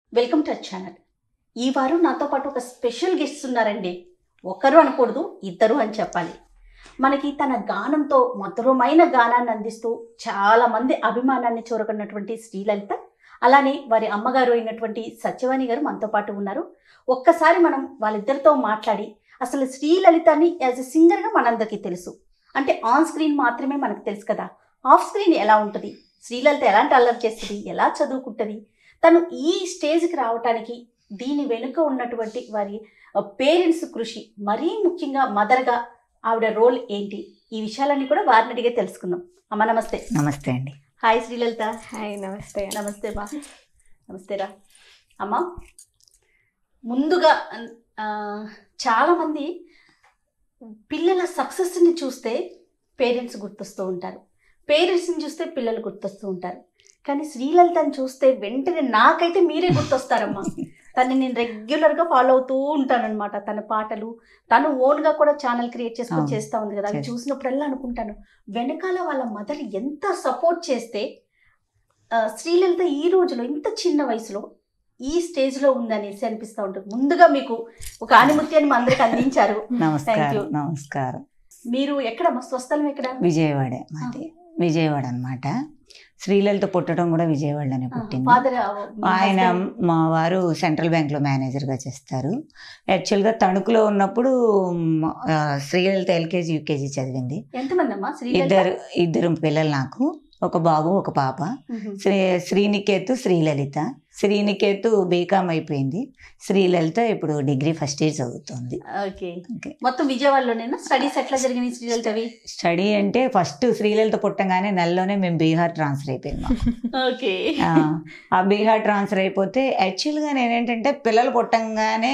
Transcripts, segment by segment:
Welcome to channel ఈ వారం నాతో పాటు ఒక స్పెషల్ గెస్ట్ ఉన్నారండి ఒకరు అనకూడదు ఇద్దరు అని చెప్పాలి మనకి తన గానంతో మధురమైన గానాన్ని అందిస్తూ చాలా మంది అభిమానాన్ని చూరగొన్నటువంటి శ్రీలలిత అలానే వారి అమ్మగారు అయినటువంటి సత్యవాణి గారు మనతో పాటు ఉన్నారు ఒక్కసారి మనం వాళ్ళిద్దరితో మాట్లాడి అసలు శ్రీలలితని యాజ్ ఎ సింగర్గా మనందరికీ తెలుసు అంటే ఆన్ స్క్రీన్ మాత్రమే మనకు తెలుసు కదా ఆఫ్ స్క్రీన్ ఎలా ఉంటుంది శ్రీలలిత ఎలాంటి అల్లరి చేస్తుంది ఎలా చదువుకుంటుంది తను ఈ స్టేజ్కి రావటానికి దీని వెనుక ఉన్నటువంటి వారి పేరెంట్స్ కృషి మరీ ముఖ్యంగా మదర్గా ఆవిడ రోల్ ఏంటి ఈ విషయాలన్నీ కూడా వారిని అడిగే తెలుసుకుందాం అమ్మ నమస్తే నమస్తే అండి హాయ్ శ్రీలలిత హాయ్ నమస్తే నమస్తే బా నమస్తే రా అమ్మ ముందుగా ఆ, చాలామంది పిల్లల సక్సెస్ని చూస్తే పేరెంట్స్ గుర్తొస్తూ ఉంటారు పేరెంట్స్ని చూస్తే పిల్లలు గుర్తొస్తూ ఉంటారు కానీ శ్రీలలితని చూస్తే వెంటనే నాకైతే మీరే గుర్తొస్తారమ్మా తన్ని నేను రెగ్యులర్గా ఫాలో అవుతూ ఉంటానన్నమాట తన పాటలు తను ఓన్గా కూడా ఛానల్ క్రియేట్ చేసుకొని అవును. చేస్తూ ఉంది కదా అవి చేస్తా. చూసినప్పుడల్లా అనుకుంటాను వెనకాల వాళ్ళ మదర్ ఎంత సపోర్ట్ చేస్తే ఆ, శ్రీలలిత ఈ రోజులో ఇంత చిన్న వయసులో ఈ స్టేజ్లో ఉందనేసి అనిపిస్తూ ఉంటుంది ముందుగా మీకు ఒక ఆనిముత్యాన్ని మా అందరికి అందించారు Thank నమస్కారం you. నమస్కారం మీరు ఎక్కడ మా స్వస్థలం ఎక్కడ విజయవాడే మాది విజయవాడ అన్నమాట శ్రీలలిత పుట్టడం కూడా విజయవాడలోనే పుట్టింది ఫాదర్ ఆయన మా వారు సెంట్రల్ బ్యాంక్లో మేనేజర్గా చేస్తారు యాక్చువల్గా తణుకులో ఉన్నప్పుడు మ, ఆ, శ్రీలలిత ఎల్కేజీ యూకేజీ చదివింది ఎంతమంది అమ్మా శ్రీలలిత ఇద్దరు ఇద్దరు పిల్లలు నాకు ఒక బాబు ఒక పాప మ్మ్. శ్రీ శ్రీనికేతు శ్రీలలిత శ్రీనికేతు బీకామ్ అయిపోయింది శ్రీలలిత ఇప్పుడు డిగ్రీ ఫస్ట్ ఇయర్ చదువుతుంది ఓకే ఓకే మొత్తం విజయవాడలోనేనా స్టడీస్ ఎట్లా జరిగినాయి శ్రీలలితవి స్టడీ అంటే ఫస్ట్ శ్రీలలిత పుట్టంగానే నెలలోనే మేము బీహార్ ట్రాన్స్ఫర్ అయిపోయింది మాకు. ఓకే ఆ, ఆ బీహార్ ట్రాన్స్ఫర్ అయిపోతే యాక్చువల్గా నేనేంటంటే పిల్లలు పుట్టంగానే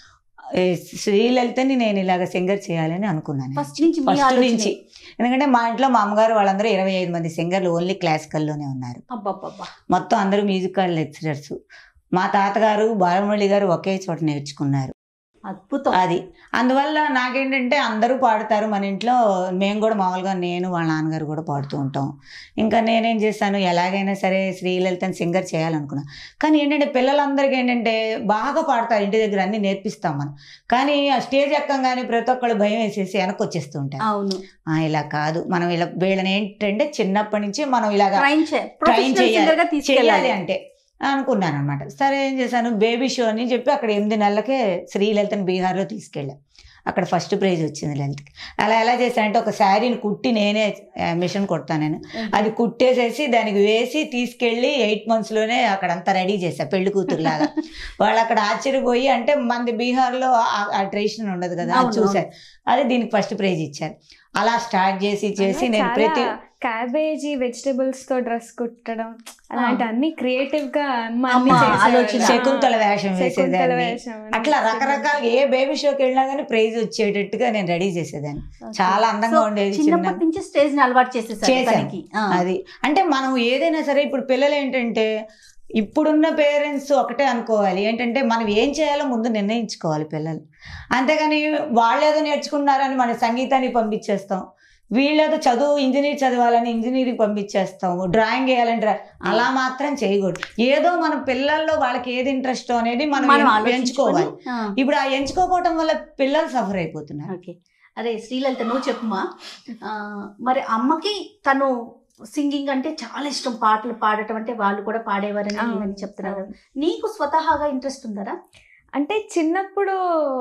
ఏ, శ్రీలలితని నేను ఇలాగ సింగర్ చేయాలని అనుకున్నాను ఫస్ట్ నుంచి మీ ఫస్ట్ ఆలోచనే. నుంచి ఎందుకంటే మా ఇంట్లో మా అమ్మగారు వాళ్ళందరూ ఇరవై ఐదు మంది సింగర్లు ఓన్లీ క్లాసికల్లోనే ఉన్నారు అబ్బబ్బబ్బా మొత్తం అందరూ మ్యూజిక్ కాల్ లెక్చరర్స్ మా తాతగారు బాలమురళి గారు ఒకే చోట నేర్చుకున్నారు అద్భుతం అది అందువల్ల నాకేంటంటే అందరూ పాడతారు మన ఇంట్లో మేము కూడా మామూలుగా నేను వాళ్ళ నాన్నగారు కూడా పాడుతూ ఉంటాం ఇంకా నేనేం చేశాను ఎలాగైనా సరే శ్రీలలితని సింగర్ చేయాలనుకున్నా కానీ ఏంటంటే పిల్లలందరికీ ఏంటంటే బాగా పాడతారు ఇంటి దగ్గర అన్ని నేర్పిస్తాం మనం కానీ ఆ స్టేజ్ ఎక్కంగానే ప్రతి ఒక్కళ్ళు భయం వేసేసి వెనక్కి వచ్చేస్తూ ఉంటారు అవును ఆ, ఇలా కాదు మనం ఇలా వీళ్ళని ఏంటంటే చిన్నప్పటి నుంచి మనం ఇలాగా ట్రైన్ ట్రైన్ చేయాలి గా చేయాలి తీసుకెళ్ళాలి అంటే అనుకున్నాను అనమాట సరే ఏం చేశాను బేబీ షో అని చెప్పి అక్కడ ఎనిమిది నెలలకే శ్రీలలితని బీహార్లో తీసుకెళ్ళా అక్కడ ఫస్ట్ ప్రైజ్ వచ్చింది లలితకి అలా ఎలా చేశానంటే ఒక శారీని కుట్టి నేనే ఆ, మిషన్ కొడతాను నేను అది కుట్టేసేసి దానికి వేసి తీసుకెళ్ళి ఎయిట్ మంత్స్లోనే అక్కడ అంతా రెడీ చేశా పెళ్లి కూతురులాగా వాళ్ళు అక్కడ ఆశ్చర్యపోయి అంటే మనది బీహార్లో ఆ- ఆ ట్రెడిషన్ ఉండదు కదా అది అవును, చూశారు అదే దీనికి ఫస్ట్ ప్రైజ్ ఇచ్చారు అలా స్టార్ట్ చేసి చేసి నేను ప్రతి క్యాబేజీ వెజిటబుల్స్ తో డ్రెస్ కుట్టడం అలాంటి అన్ని క్రియేటివ్ గా అమ్మ అమ్మ అన్ని చేసేవాళ్ళు. ఆలోచన. శకుంతల వేషం శకుంతల వేసేదాన్ని వేషం అన్ని అట్లా చేసేవాళ్ళు. రకరకాల ఏ బేబీ షోకి వెళ్ళినా కానీ ప్రైజ్ వచ్చేటట్టుగా నేను రెడీ చేసేదాన్ని చాలా అందంగా So, ఉండేది చిన్నప్పటి చిన్న నుంచి స్టేజ్ ని అలవాటు చేసేసారు చేశాను. తనకి ఆ. అది అంటే మనం ఏదైనా సరే ఇప్పుడు పిల్లలు ఏంటంటే ఇప్పుడున్న పేరెంట్స్ ఒకటే అనుకోవాలి ఏంటంటే మనం ఏం చేయాలో ముందు నిర్ణయించుకోవాలి పిల్లలు అంతేగాని వాళ్ళేదో నేర్చుకున్నారని మన సంగీతానికి పంపించేస్తాం వీళ్ళేదో చదువు ఇంజనీర్ చదవాలని ఇంజనీరింగ్ పంపించేస్తాము డ్రాయింగ్ వేయాలని డ్రా అలా మాత్రం చేయకూడదు ఏదో మన పిల్లల్లో వాళ్ళకి ఏది ఇంట్రెస్ట్ అనేది మనం మనం ఎం- ఆలోచించుకొని, ఎంచుకోవాలి ఆ. ఇప్పుడు ఆ ఎంచుకోకపోవటం వల్ల పిల్లలు సఫర్ అయిపోతున్నారు ఓకే అరే శ్రీలలిత నువ్వు చెప్పుమా ఆ, మరి అమ్మకి తను సింగింగ్ అంటే చాలా ఇష్టం పాటలు పాడటం అంటే వాళ్ళు కూడా పాడేవారని అవును, నేను చెప్తున్నారు అవును. నీకు స్వతహాగా ఇంట్రెస్ట్ ఉందరా అంటే చిన్నప్పుడు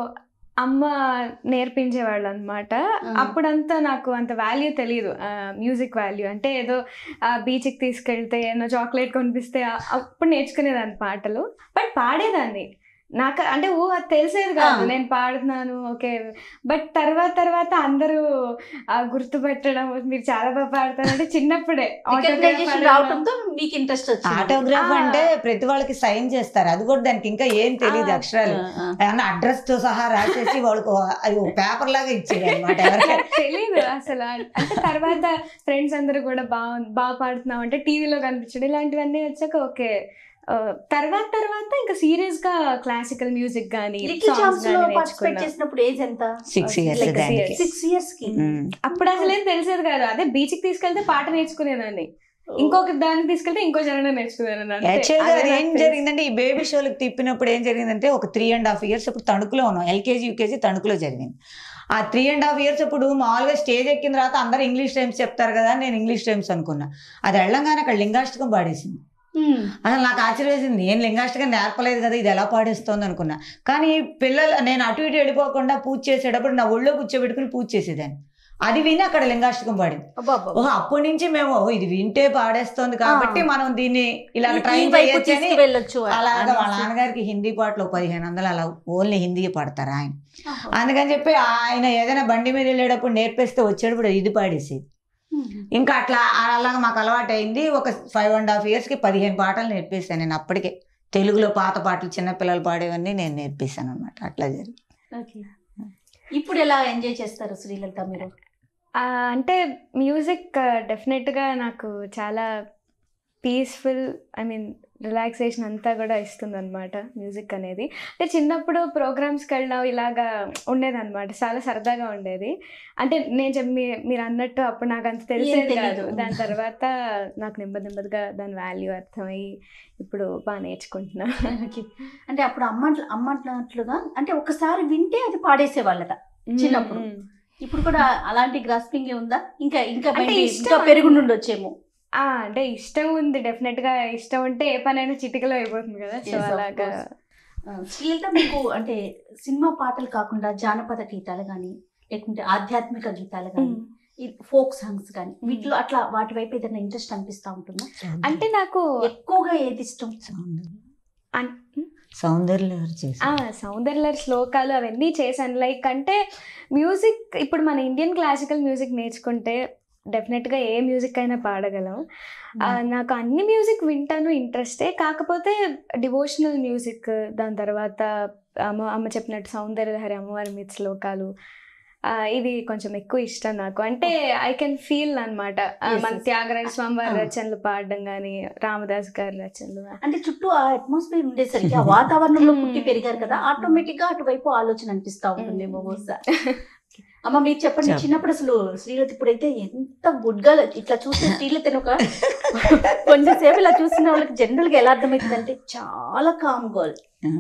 అమ్మ నేర్పించేవాళ్ళు అనమాట ఆ. అప్పుడంతా నాకు అంత వాల్యూ తెలియదు మ్యూజిక్ వాల్యూ అంటే ఏదో బీచ్కి తీసుకెళ్తే ఏదో చాక్లెట్ కొనిపిస్తే ఆ- అప్పుడు నేర్చుకునేదాన్ని పాటలు బట్ పాడేదాన్ని నాకు అంటే ఊ అది తెలిసేది కాదు ఆ. నేను పాడుతున్నాను ఓకే బట్ తర్వాత తర్వాత అందరూ ఆ, గుర్తుపెట్టడం మీరు చాలా బాగా పాడతారంటే చిన్నప్పుడే autograph రికగ్నైజేషన్ అడగడం. రావడంతో మీకు ఇంట్రెస్ట్ వచ్చింది ఆటోగ్రాఫ్ ఆ. అంటే ప్రతి వాళ్ళకి సైన్ చేస్తారు అది కూడా దానికి ఇంకా ఏం తెలియదు ఆ. అక్షరాలు ఆ, ఏమన్నా అడ్రస్ తో సహా రాసేసి వాళ్ళకి ఓ- అది పేపర్ లాగా ఇచ్చేది అనమాట ఎవరికైనా నాకు తెలీదు అసలు అంటే తర్వాత ఫ్రెండ్స్ అందరూ కూడా బాగా బాగా పాడుతున్నాం అంటే టీవీలో కనిపించడం ఇలాంటివన్నీ వచ్చాక ఓకే ఆ, తర్వాత తర్వాత ఇంకా సీరియస్ గా క్లాసికల్ మ్యూజిక్ గానీ లిటిల్ songs ఛాంప్స్ లో గానీ పార్టిసిపేట్ నేర్చుకున్నా చేసినప్పుడు ఏజ్ ఎంత సిక్స్ ఇయర్స్ Like దానికి years. సిక్స్ ఇయర్స్ కి ఉమ్. అప్పుడు అసలు ఏం తెలిసేది కాదు అదే బీచ్ కి తీసుకెళ్తే పాట నేర్చుకునేదాన్ని ఇంకొక దాన్ని తీసుకెళ్తే ఇంకో జనం నేర్చుకున్నాను అంతే. యాక్చువల్గా అదే అది నాకు ఏం తెలుసు. జరిగిందంటే ఈ బేబీ షోలకు తిప్పినప్పుడు ఏం జరిగిందంటే ఒక త్రీ అండ్ హాఫ్ ఇయర్స్ అప్పుడు తణుకులో ఉన్నాం ఎల్కేజీ యూకేజీ తణుకులో జరిగింది ఆ త్రీ అండ్ హాఫ్ ఇయర్స్ అప్పుడు మామూలుగా స్టేజ్ ఎక్కిన తర్వాత అందరూ ఇంగ్లీష్ టైమ్స్ చెప్తారు కదా అని నేను ఇంగ్లీష్ టైమ్స్ అనుకున్నా అది వెళ్ళంగానే అక్కడ లింగాష్టకం పాడేసింది ఉమ్. అసలు నాకు ఆశ్చర్యవేసింది నేను లింగాష్టకం నేర్పలేదు కదా ఇది ఎలా పాడేస్తోంది అనుకున్నా కానీ పిల్లలు నేను అటు ఇటు వెళ్ళిపోకుండా పూజ చేసేటప్పుడు నా ఒళ్ళో కూర్చోబెట్టుకుని పూజ చేసేదాన్ని అది విని అక్కడ లింగాష్టకం పాడింది అబ్బబ్బా. ఓహో అప్పటి నుంచి మేము ఓ ఇది వింటే పాడేస్తోంది కాబట్టి ఆ. మనం దీన్ని ఇలా ఈ- ఈ ట్రై వైపు చేయొచ్చు అని తీసుకువెళ్ళొచ్చు అలాగా వాళ్ళ అనేసి. నాన్నగారికి హిందీ పాటలు పదిహేను వందలు అలా ఓన్లీ హిందీ పడతారు ఆయన ఆహా. అందుకని చెప్పి ఆయన ఏదైనా బండి మీద వెళ్ళేటప్పుడు నేర్పిస్తే వచ్చేటప్పుడు ఇది పాడేసి ఉమ్. ఇంకా అట్లా అలాగా మాకు అలవాటు అయింది ఒక ఫైవ్ అండ్ హాఫ్ ఇయర్స్కి పదిహేను పాటలు నేర్పిస్తాను నేను అప్పటికే తెలుగులో పాత పాటలు చిన్నపిల్లలు పాడేవన్నీ నేను నేర్పిస్తాను అనమాట అట్లా జరిగింది ఓకే. ఇప్పుడు ఎలా ఎంజాయ్ చేస్తారు శ్రీలలిత మీరు ఆ, అంటే మ్యూజిక్ డెఫినెట్గా నాకు చాలా పీస్ఫుల్ ఐ మీన్ రిలాక్సేషన్ అంతా కూడా ఇస్తుంది అనమాట మ్యూజిక్ అనేది అంటే చిన్నప్పుడు ప్రోగ్రామ్స్కి వెళ్ళడం ఇలాగా ఉండేదన్నమాట చాలా సరదాగా ఉండేది అంటే నేను చెప్పి మీ- మీరు అన్నట్టు అప్పుడు నాకు అంత తెలిసేది తెలీదు. కాదు దాని తర్వాత నాకు నెమ్మది నెమ్మదిగా దాని వాల్యూ అర్థమయ్యి ఇప్పుడు బాగా నేర్చుకుంటున్నా ఓకే. అంటే అప్పుడు అమ్మ అమ్మట్లుగా అంటే ఒకసారి వింటే అది పాడేసేవాళ్ళట చిన్నప్పుడు. మ్మ్. ఇప్పుడు కూడా అలాంటి గ్రాస్పింగ్ ఉందా ఇంకా ఇంకా అంటే maybe ఇష్టం ఇంకా పెరుగుండొచ్చేమో ఆ, అంటే ఇష్టం ఉంది డెఫినెట్ గా ఇష్టం ఉంటే ఏ పనైనా చిటికలో అయిపోతుంది కదా సో Yes, of అలాగా course. ఆ, శ్రీలలిత మీకు అంటే సినిమా పాటలు కాకుండా జానపద గీతాలు కానీ లేకుంటే ఆధ్యాత్మిక గీతాలు కానీ ఫోక్ సాంగ్స్ కానీ వీటిలో అట్లా వాటి వైపు ఏదైనా ఇంట్రెస్ట్ అనిపిస్తా ఉంటుందా అంటే నాకు ఎక్కువగా ఏది ఇష్టం సౌందర్య అన్- సౌందర్య చేసి ఆ సౌందర్య శ్లోకాలు అవన్నీ చేశాను లైక్ అంటే మ్యూజిక్ ఇప్పుడు మన ఇండియన్ క్లాసికల్ మ్యూజిక్ నేర్చుకుంటే డెఫినెట్గా ఏ మ్యూజిక్ అయినా పాడగలం ఆ, నాకు అన్ని మ్యూజిక్ వింటాను ఇంట్రెస్టే కాకపోతే డివోషనల్ మ్యూజిక్ దాని తర్వాత అమ్మ అమ్మ చెప్పినట్టు సౌందర్యహరి అమ్మవారి మీద శ్లోకాలు ఆ, ఇవి కొంచెం ఎక్కువ ఇష్టం నాకు అంటే ఐ కెన్ ఫీల్ అనమాట Yes, మన yes. త్యాగరాజ స్వామి వారి ఆ. రచనలు పాడడం కానీ రామదాస్ గారి రచనలు అంటే చుట్టూ ఆ అట్మాస్ఫియర్ ఉండేసరికి ఆ వాతావరణంలో పుట్టి మ్మ్. పెరిగారు కదా ఆటోమేటిక్ గా అటువైపు ఆలోచన అనిపిస్తా ఉంటుంది మ్మ్. బహుశా అమ్మ మీరు చెప్పండి చెప్పు. చిన్నప్పుడు అసలు శ్రీలత ఇప్పుడైతే ఎంత గుడ్ గా ఇట్లా చూస్తే శ్రీలతని ఒక కొంచెంసేపు ఇలా చూసిన వాళ్ళకి జనరల్ గా ఎలా అర్థమవుతుంది అంటే చాలా కామ్ గర్ల్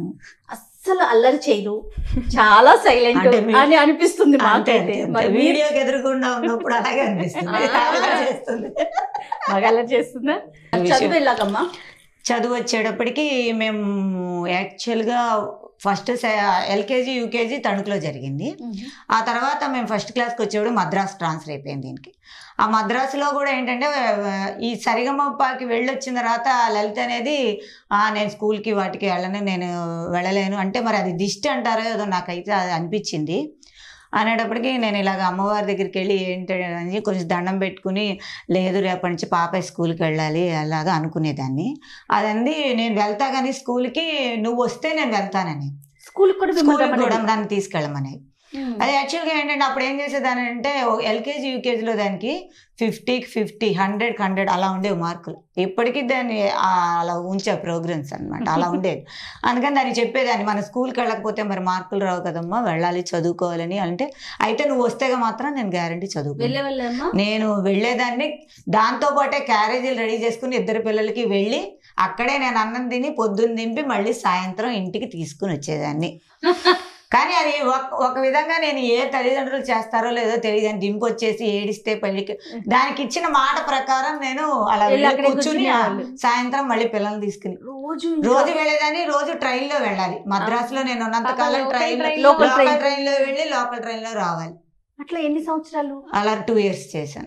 అస్సలు అల్లరి చేయదు చాలా సైలెంట్ అంటే మీ- అని అనిపిస్తుంది అంతే మాకైతే అంతే. మరి మీరు వీడియోకి ఎదురుకుండా ఉన్నప్పుడు అలాగే అనిపిస్తుంది ఆ. అలా చేస్తుంది బాగా అల్లరి చేస్తుందా విషయం. చదువు ఎలాగమ్మా చదువు వచ్చేటప్పటికి మేము యాక్చువల్గా ఫస్ట్ ఎల్కేజీ యూకేజీ తణుకులో జరిగింది ఆ తర్వాత మేము ఫస్ట్ క్లాస్కి వచ్చేప్పుడు మద్రాస్ ట్రాన్స్ఫర్ అయిపోయింది దీనికి ఆ మద్రాసులో కూడా ఏంటంటే ఆ, ఈ సరిగమప్పకి వెళ్ళొచ్చిన తర్వాత లలిత అనేది "ఆ, నేను స్కూల్కి వాటికి వెళ్ళను నేను వెళ్ళలేను అంటే మరి అది దిష్టి అంటారో ఏదో నాకైతే అది అనిపించింది అనేటప్పటికి నేను ఇలాగ అమ్మవారి దగ్గరికి వెళ్ళి ఏంటి అని కొంచెం దండం పెట్టుకుని లేదు రేపటి నుంచి పాప స్కూల్కి వెళ్ళాలి అలాగా అనుకునేదాన్ని అదంది నేను వెళ్తా కానీ స్కూల్కి నువ్వు వస్తే నేను వెళ్తానని స్కూల్ కూడా స్కూల్ మిమ్మల్ని కూడా రమ్మని- దాన్ని తీసుకెళ్ళమని మ్మ్. అది యాక్చువల్గా ఏంటంటే అప్పుడు ఏం చేసేదాని అంటే ఎల్కేజీ యూకేజీలో దానికి ఫిఫ్టీకి ఫిఫ్టీ హండ్రెడ్ హండ్రెడ్ అలా ఉండేవి మార్కులు ఇప్పటికీ దాన్ని ఆ, అలా ఉంచే ప్రోగ్రామ్స్ అన్నమాట అలా ఉండేది అందుకని దాన్ని చెప్పేదాన్ని మన స్కూల్కి వెళ్ళకపోతే మరి మార్కులు రావు కదమ్మా వెళ్ళాలి చదువుకోవాలని అంటే అయితే నువ్వు వస్తేగా మాత్రం నేను గ్యారంటీ చదువుకో వెళ్ళే వెళ్ళమ్మా నేను వెళ్ళేదాన్ని దాంతో పాటే క్యారేజీలు రెడీ చేసుకుని ఇద్దరు పిల్లలకి వెళ్ళి అక్కడే నేను అన్నం తిని పొద్దున్న దింపి మళ్ళీ సాయంత్రం ఇంటికి తీసుకుని వచ్చేదాన్ని కానీ అది ఒక ఒక విధంగా నేను ఏ తల్లిదండ్రులు చేస్తారో లేదో తెలియదు అని దింపు వచ్చేసి ఏడిస్తే పెళ్ళికి దానికి ఇచ్చిన మాట ప్రకారం నేను అలా వెళ్ళి వెళ్ళి అక్కడే కూర్చుని ఆ కూర్చునేవాళ్ళు. సాయంత్రం మళ్ళీ పిల్లల్ని తీసుకుని రోజు రోజు వెళ్ళేదాన్ని రోజు ట్రైన్ లో వెళ్ళాలి మద్రాసులో నేను ఉన్నంతకాలం లోకల్ ట్రైన్ ట్రైన్ లో- లోకల్ లోకల్ ట్రైన్. ట్రైన్ లో వెళ్ళి లోకల్ ట్రైన్ లో రావాలి అట్లా ఎన్ని సంవత్సరాలు అలా టూ ఇయర్స్ చేశాను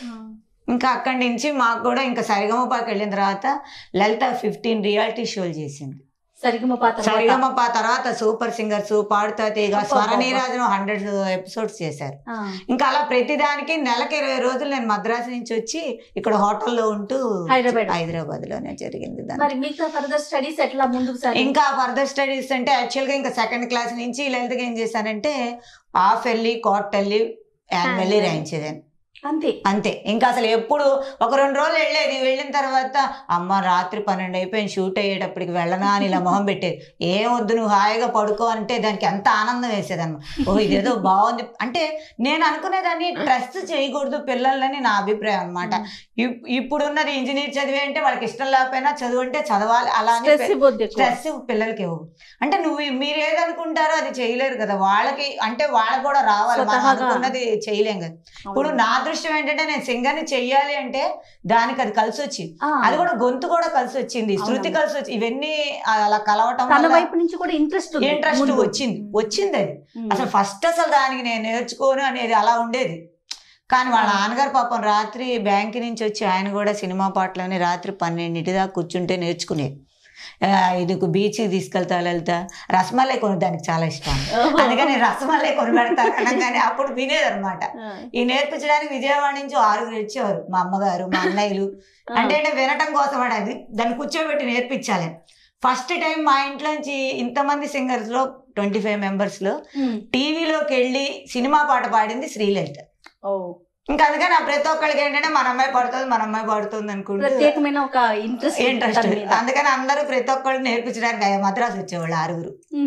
ఇంకా అక్కడి నుంచి మాకు కూడా ఇంకా సరిగమపాకి వెళ్ళిన తర్వాత లలిత ఫిఫ్టీన్ రియాలిటీ షోలు చేసింది సరిగమ పాత సరిగమప తర్వాత సూపర్ సింగర్స్ పాడుతా తీగ అబ్బబ్బబ్బా. స్వరనీరాజను హండ్రెడ్ ఎపిసోడ్స్ చేశారు ఇంకా అలా ప్రతిదానికి నెలకి ఇరవై రోజులు నేను మద్రాసు నుంచి వచ్చి ఇక్కడ హోటల్లో ఉంటూ హైదరాబాద్. హైదరాబాద్ లోనే జరిగింది దాన్ని మరి మిగతా ఫర్దర్ స్టడీస్ ఎట్లా ముందుకు సార్ ఇంకా ఫర్దర్ స్టడీస్ అంటే యాక్చువల్గా ఇంకా సెకండ్ క్లాస్ నుంచి లలితగా ఏం చేశానంటే హాఫ్ వెళ్ళి క్వార్ట్ వెళ్ళి యాన్యువల్లీ Annual. రాయించేదాన్ని అంతే అంతే ఇంకా అసలు ఎప్పుడు ఒక రెండు రోజులు వెళ్ళేది వెళ్ళిన తర్వాత అమ్మ రాత్రి పన్నెండు అయిపోయింది షూట్ అయ్యేటప్పటికి వెళ్ళనా అని ఇలా మొహం పెట్టేది ఏం వద్దు నువ్వు హాయిగా పడుకో అంటే దానికి ఎంత ఆనందం వేసేది అనమాట ఓ ఇదేదో బాగుంది అంటే నేను అనుకునేదాన్ని ట్రస్ట్ చేయకూడదు పిల్లలని నా అభిప్రాయం అనమాట ఇప్పుడున్నది ఇంజనీర్ చదివి అంటే వాళ్ళకి ఇష్టం లేకపోయినా చదువు అంటే చదవాలి అలా అని స్ట్రెస్ ఇవ్వద్దు ఎక్కువ. స్ట్రెస్ పిల్లలకి ఇవ్వు అంటే నువ్వు మీరు ఏదనుకుంటారో అది చేయలేరు కదా వాళ్ళకి అంటే వాళ్ళకి కూడా రావాలి మనం స్వతహాగా. అనుకున్నది చేయలేం కదా ఇప్పుడు నా దృష్టి ఏంటంటే నేను సింగర్ని చెయ్యాలి అంటే దానికి అది కలిసి వచ్చింది ఆ, అది కూడా గొంతు కూడా కలిసి వచ్చింది శృతి అవునమ్మా. కలిసి వచ్చి ఇవన్నీ అలా కలవటం తన వల్ల వైపు నుంచి కూడా ఇంట్రెస్ట్ ఇంట్రెస్ట్ వచ్చింది వచ్చింది అది అసలు ఫస్ట్ అసలు దానికి నేను నేర్చుకోను అనేది అలా ఉండేది కానీ వాళ్ళ నాన్నగారు పాపం రాత్రి బ్యాంక్ నుంచి వచ్చి ఆయన కూడా సినిమా పాటలోనే రాత్రి పన్నెండింటి దాకా కూర్చుంటే నేర్చుకునేది ఆ, ఇది బీచ్కి తీసుకెళ్తా వెళ్తా రసమలై కొని దానికి చాలా ఇష్టం అందుకని రసమలై కొని పెడతాను అనగానే అప్పుడు వినేదన్నమాట ఈ నేర్పించడానికి విజయవాడ నుంచి ఆరుగురు వచ్చేవారు మా అమ్మగారు మా అన్నయ్యలు అంటే అంటే వినటం కోసం అది దాన్ని కూర్చోబెట్టి నేర్పించాలి ఫస్ట్ టైం మా ఇంట్లోంచి ఇంతమంది సింగర్స్ లో ట్వంటీ ఫైవ్ మెంబర్స్ లో టీవీలోకి వెళ్ళి సినిమా పాట పాడింది శ్రీలలిత ఓ ఇంకా అందుకని ఆ ప్రతి ఒక్కరికి ఏంటంటే మన అమ్మాయి పడుతుంది మన అమ్మాయి పడుతుంది అనుకుంటే ప్రత్యేకమైన ఒక ఇంట్రెస్ట్ ఇంట్రెస్ట్ అందుకని అందరూ ప్రతి ఒక్కళ్ళు నేర్పించడానికి ఆ మద్రాసు వచ్చేవాళ్ళు ఆరుగురు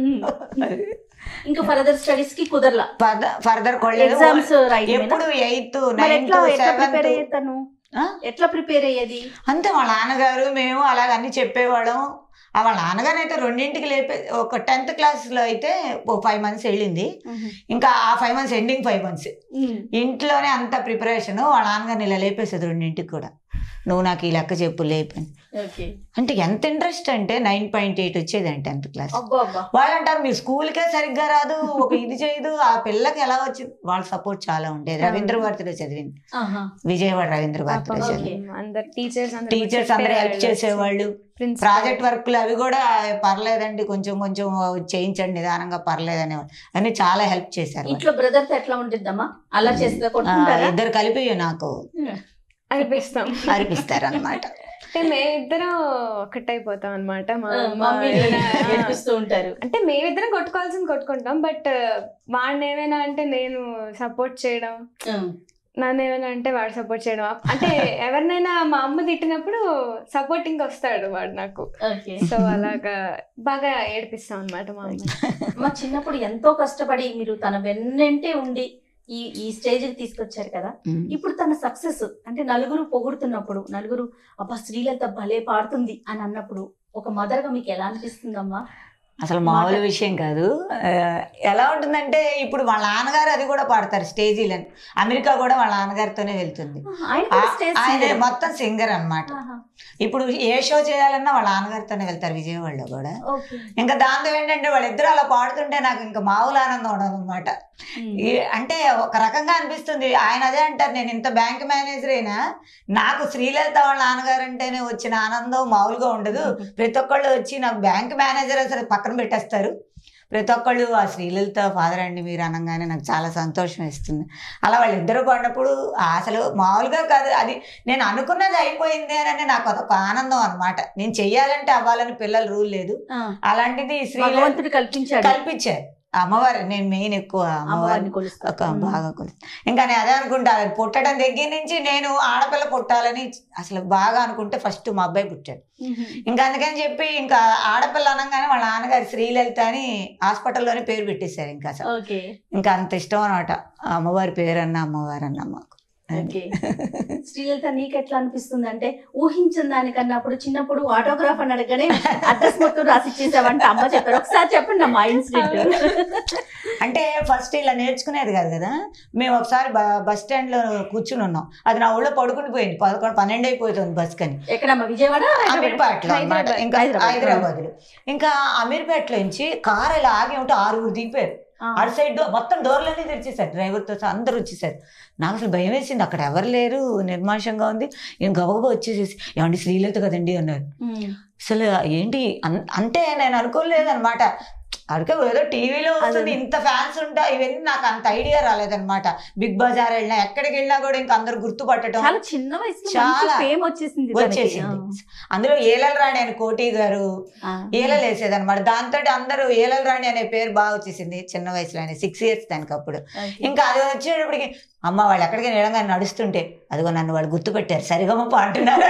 ఇంకా ఫర్దర్ స్టడీస్ కి కుదరలా ఫర్దర్ ఎగ్జామ్స్ ఎప్పుడు ఎయిత్ మరి నైన్త్ ఎట్లా ఎట్లా ప్రిపేర్ సెవెంత్ అయ్యేది తను ఎట్లా ప్రిపేర్ అయ్యేది అంతే వాళ్ళ నాన్నగారు మేము అలాగ అన్ని చెప్పేవాళ్ళం ఆ వాళ్ళ నాన్నగారు అయితే రెండింటికి లేపే ఒక టెన్త్ క్లాస్లో అయితే ఓ ఫైవ్ మంత్స్ వెళ్ళింది ఇంకా ఆ five months ending five months ఇంట్లోనే అంత ప్రిపరేషన్ వాళ్ళ నాన్నగారిని ఇలా లేపేసేది రెండింటికి కూడా నువ్వు నాకు ఈ లెక్క చెప్పు లేపని ఓకే అంటే ఎంత ఇంట్రెస్ట్ అంటే నైన్ పాయింట్ ఎయిట్ వచ్చేది టెన్త్ క్లాస్ అబ్బా అబ్బా వాళ్ళు అంటారు మీ స్కూల్కే సరిగ్గా రాదు ఒక ఇది చేయదు ఆ పిల్లకి ఎలా వచ్చింది వాళ్ళ సపోర్ట్ చాలా ఉండేది రవీంద్ర భారతిలో చదివింది ఆహా. విజయవాడ రవీంద్ర భారతిలో పాపం. చదివింది అందరు టీచర్స్ టీచర్స్ అందరూ హెల్ప్ చేసేవాళ్ళు ప్రాజెక్ట్ వర్క్లు అవి కూడా పర్లేదండి కొంచెం కొంచెం చేయించండి నిదానంగా పర్లేదు అనేవాళ్ళు అన్ని చాలా హెల్ప్ చేశారు వాళ్ళు. ఇంట్లో బ్రదర్ తో ఎట్లా ఉంటుందమ్మా అలా చేస్తే ఆ, కొట్టుకుంటారా ఇద్దరు కలిపి నాకు అనిపిస్తాం అరిపిస్తారు అనమాట అంటే మేమిద్దరం ఒకటైపోతాం అనమాట మా ఆ, అమ్మ మమ్మీని ఏదైనా- ఏడిపిస్తూ ఉంటారు అంటే మేమిద్దరం కొట్టుకోవాల్సింది కొట్టుకుంటాం బట్ వాడిని ఏమైనా అంటే నేను సపోర్ట్ చేయడం ఉం. నన్ను ఏమైనా అంటే వాడు సపోర్ట్ చేయడం అంటే ఎవరినైనా మా అమ్మ తిట్టినప్పుడు సపోర్టింగ్ వస్తాడు వాడు నాకు ఓకే సో అలాగా బాగా ఏడిపిస్తాం అనమాట మా అమ్మ మా చిన్నప్పుడు ఎంతో కష్టపడి మీరు తన వెన్నంటే ఉండి ఈ ఈ స్టేజ్ కి తీసుకొచ్చారు కదా ఇప్పుడు తన సక్సెస్ అంటే నలుగురు పొగుడుతున్నప్పుడు నలుగురు అబ్బా శ్రీలత భలే పాడుతుంది అని అన్నప్పుడు ఒక మదర్ గా మీకు ఎలా అనిపిస్తుందమ్మా అసలు మామూలు విషయం కాదు ఆ, ఎలా ఉంటుందంటే ఇప్పుడు వాళ్ళ నాన్నగారు అది కూడా పాడతారు స్టేజీలని అమెరికా కూడా వాళ్ళ నాన్నగారితోనే వెళ్తుంది ఆయన ఆ- కూడా స్టేజ్ ఆయన singer. మొత్తం సింగర్ అన్నమాట ఆహా. ఇప్పుడు ఏ షో చేయాలన్నా వాళ్ళ నాన్నగారితోనే వెళ్తారు విజయవాడలో కూడా ఓకే ఇంకా దాంతో ఏంటంటే వాళ్ళిద్దరు అలా పాడుతుంటే నాకు ఇంకా మామూలు ఆనందం ఉండదు అనమాట ఉం. అంటే ఒక రకంగా అనిపిస్తుంది ఆయన అదే అంటారు నేను ఇంత బ్యాంక్ మేనేజర్ అయినా నాకు శ్రీలలిత వాళ్ళ నాన్నగారు అంటేనే వచ్చిన ఆనందం మామూలుగా ఉండదు ప్రతి ఒక్కళ్ళు వచ్చి నాకు బ్యాంక్ మేనేజర్ అసలు పక్కన పెట్టేస్తారు ప్రతి ఒక్కళ్ళు ఆ శ్రీలలిత ఫాదర్ అండి మీరు అనగానే నాకు చాలా సంతోషం ఇస్తుంది అలా వాళ్ళిద్దరు పడినప్పుడు అసలు మామూలుగా కాదు అది నేను అనుకున్నది అయిపోయింది అని నాకు అదొక ఆనందం అనమాట నేను చెయ్యాలంటే అవ్వాలని పిల్లల రూల్ లేదు ఆ, అలాంటిది శ్రీలలిత భగవంతుడు కల్పించాడు కల్పించారు అమ్మవారు నేను మెయిన్ ఎక్కువ అమ్మవారిని అమ్మవారిని కొలుస్తారు ఒక బాగా కొలు ఇంకా నేను అదే అనుకుంటా పుట్టడం దగ్గర నుంచి నేను ఆడపిల్ల పుట్టాలని అసలు బాగా అనుకుంటే ఫస్ట్ మా అబ్బాయి పుట్టాడు ఉహు. ఇంకా అందుకని చెప్పి ఇంకా ఆడపిల్ల అనగానే వాళ్ళ నాన్నగారు శ్రీలలిత అని హాస్పిటల్లోనే పేరు పెట్టేశారు ఇంకా అసలు ఓకే ఇంకా అంత ఇష్టం అనమాట అమ్మవారి పేరు అన్న అమ్మవారు అన్న మాకు ఓకే శ్రీలత నీకు ఎట్లా అనిపిస్తుంది అంటే ఊహించిన దానికన్నా అప్పుడు చిన్నప్పుడు ఆటోగ్రాఫ్ అని అడగనే అడ్రస్ మొత్తం రాసి ఇచ్చేసావంటే అమ్మ చెప్పారు ఒకసారి చెప్పండి అమ్మా ఇన్సిడెంట్ అంటే ఫస్ట్ ఇలా నేర్చుకునేది కాదు కదా మేము ఒకసారి బ- బస్ స్టాండ్ లో కూర్చుని ఉన్నాం అది నా ఊళ్ళో పడుకుని పోయింది పదకొండు పన్నెండు అయిపోతుంది బస్ కని ఎక్కడమ్మా విజయవాడ అమీర్పేటలో అన్నమాట హైదరాబాద్. ఇంకా హైదరాబాద్. హైదరాబాద్ లో ఇంకా అమీర్పేటలో నుంచి కార్ ఇలా ఆగి ఉంటే ఆరుగురు దిగిపోయారు ఆ, అటు సైడ్ డో- మొత్తం డోర్లన్నీ తెరిచేశారు డ్రైవర్తో సహా అందరూ వచ్చేసారు నాకు అసలు భయం వేసింది అక్కడ ఎవరు లేరు నిర్మాషంగా ఉంది నేను గబగబా వచ్చేసేసి ఏమండి శ్రీలలిత కదండి అన్నారు ఉమ్, అసలు ఏంటి అన్- అంటే నేను అనుకోలేదు అనమాట అడిగే ఏదో టీవీలో వస్తుంది అదే. ఇంత ఫ్యాన్స్ ఉంటా ఇవన్నీ నాకు అంత ఐడియా రాలేదన్నమాట బిగ్ బజార్ వెళ్ళినా ఎక్కడికి వెళ్ళినా కూడా ఇంకా అందరు గుర్తుపట్టడం చాలా చిన్న వయసులో చాలా ఫేమ్ వచ్చేసింది తనకి. వచ్చేసింది అందులో ఏలల రాణి అని కోటి గారు ఆ. ఏలలు వేసేది అనమాట దాంతో అందరూ ఏలల రాణి అనే పేరు బాగా వచ్చేసింది చిన్న వయసులోనే సిక్స్ ఇయర్స్ దానికి అప్పుడు ఓకే. ఇంకా అది వచ్చేటప్పటికి అమ్మ వాళ్ళు ఎక్కడికి నిలంగా నడుస్తుంటే అదిగో నన్ను వాళ్ళు గుర్తుపెట్టారు సరిగమ్మ పాంటున్నారు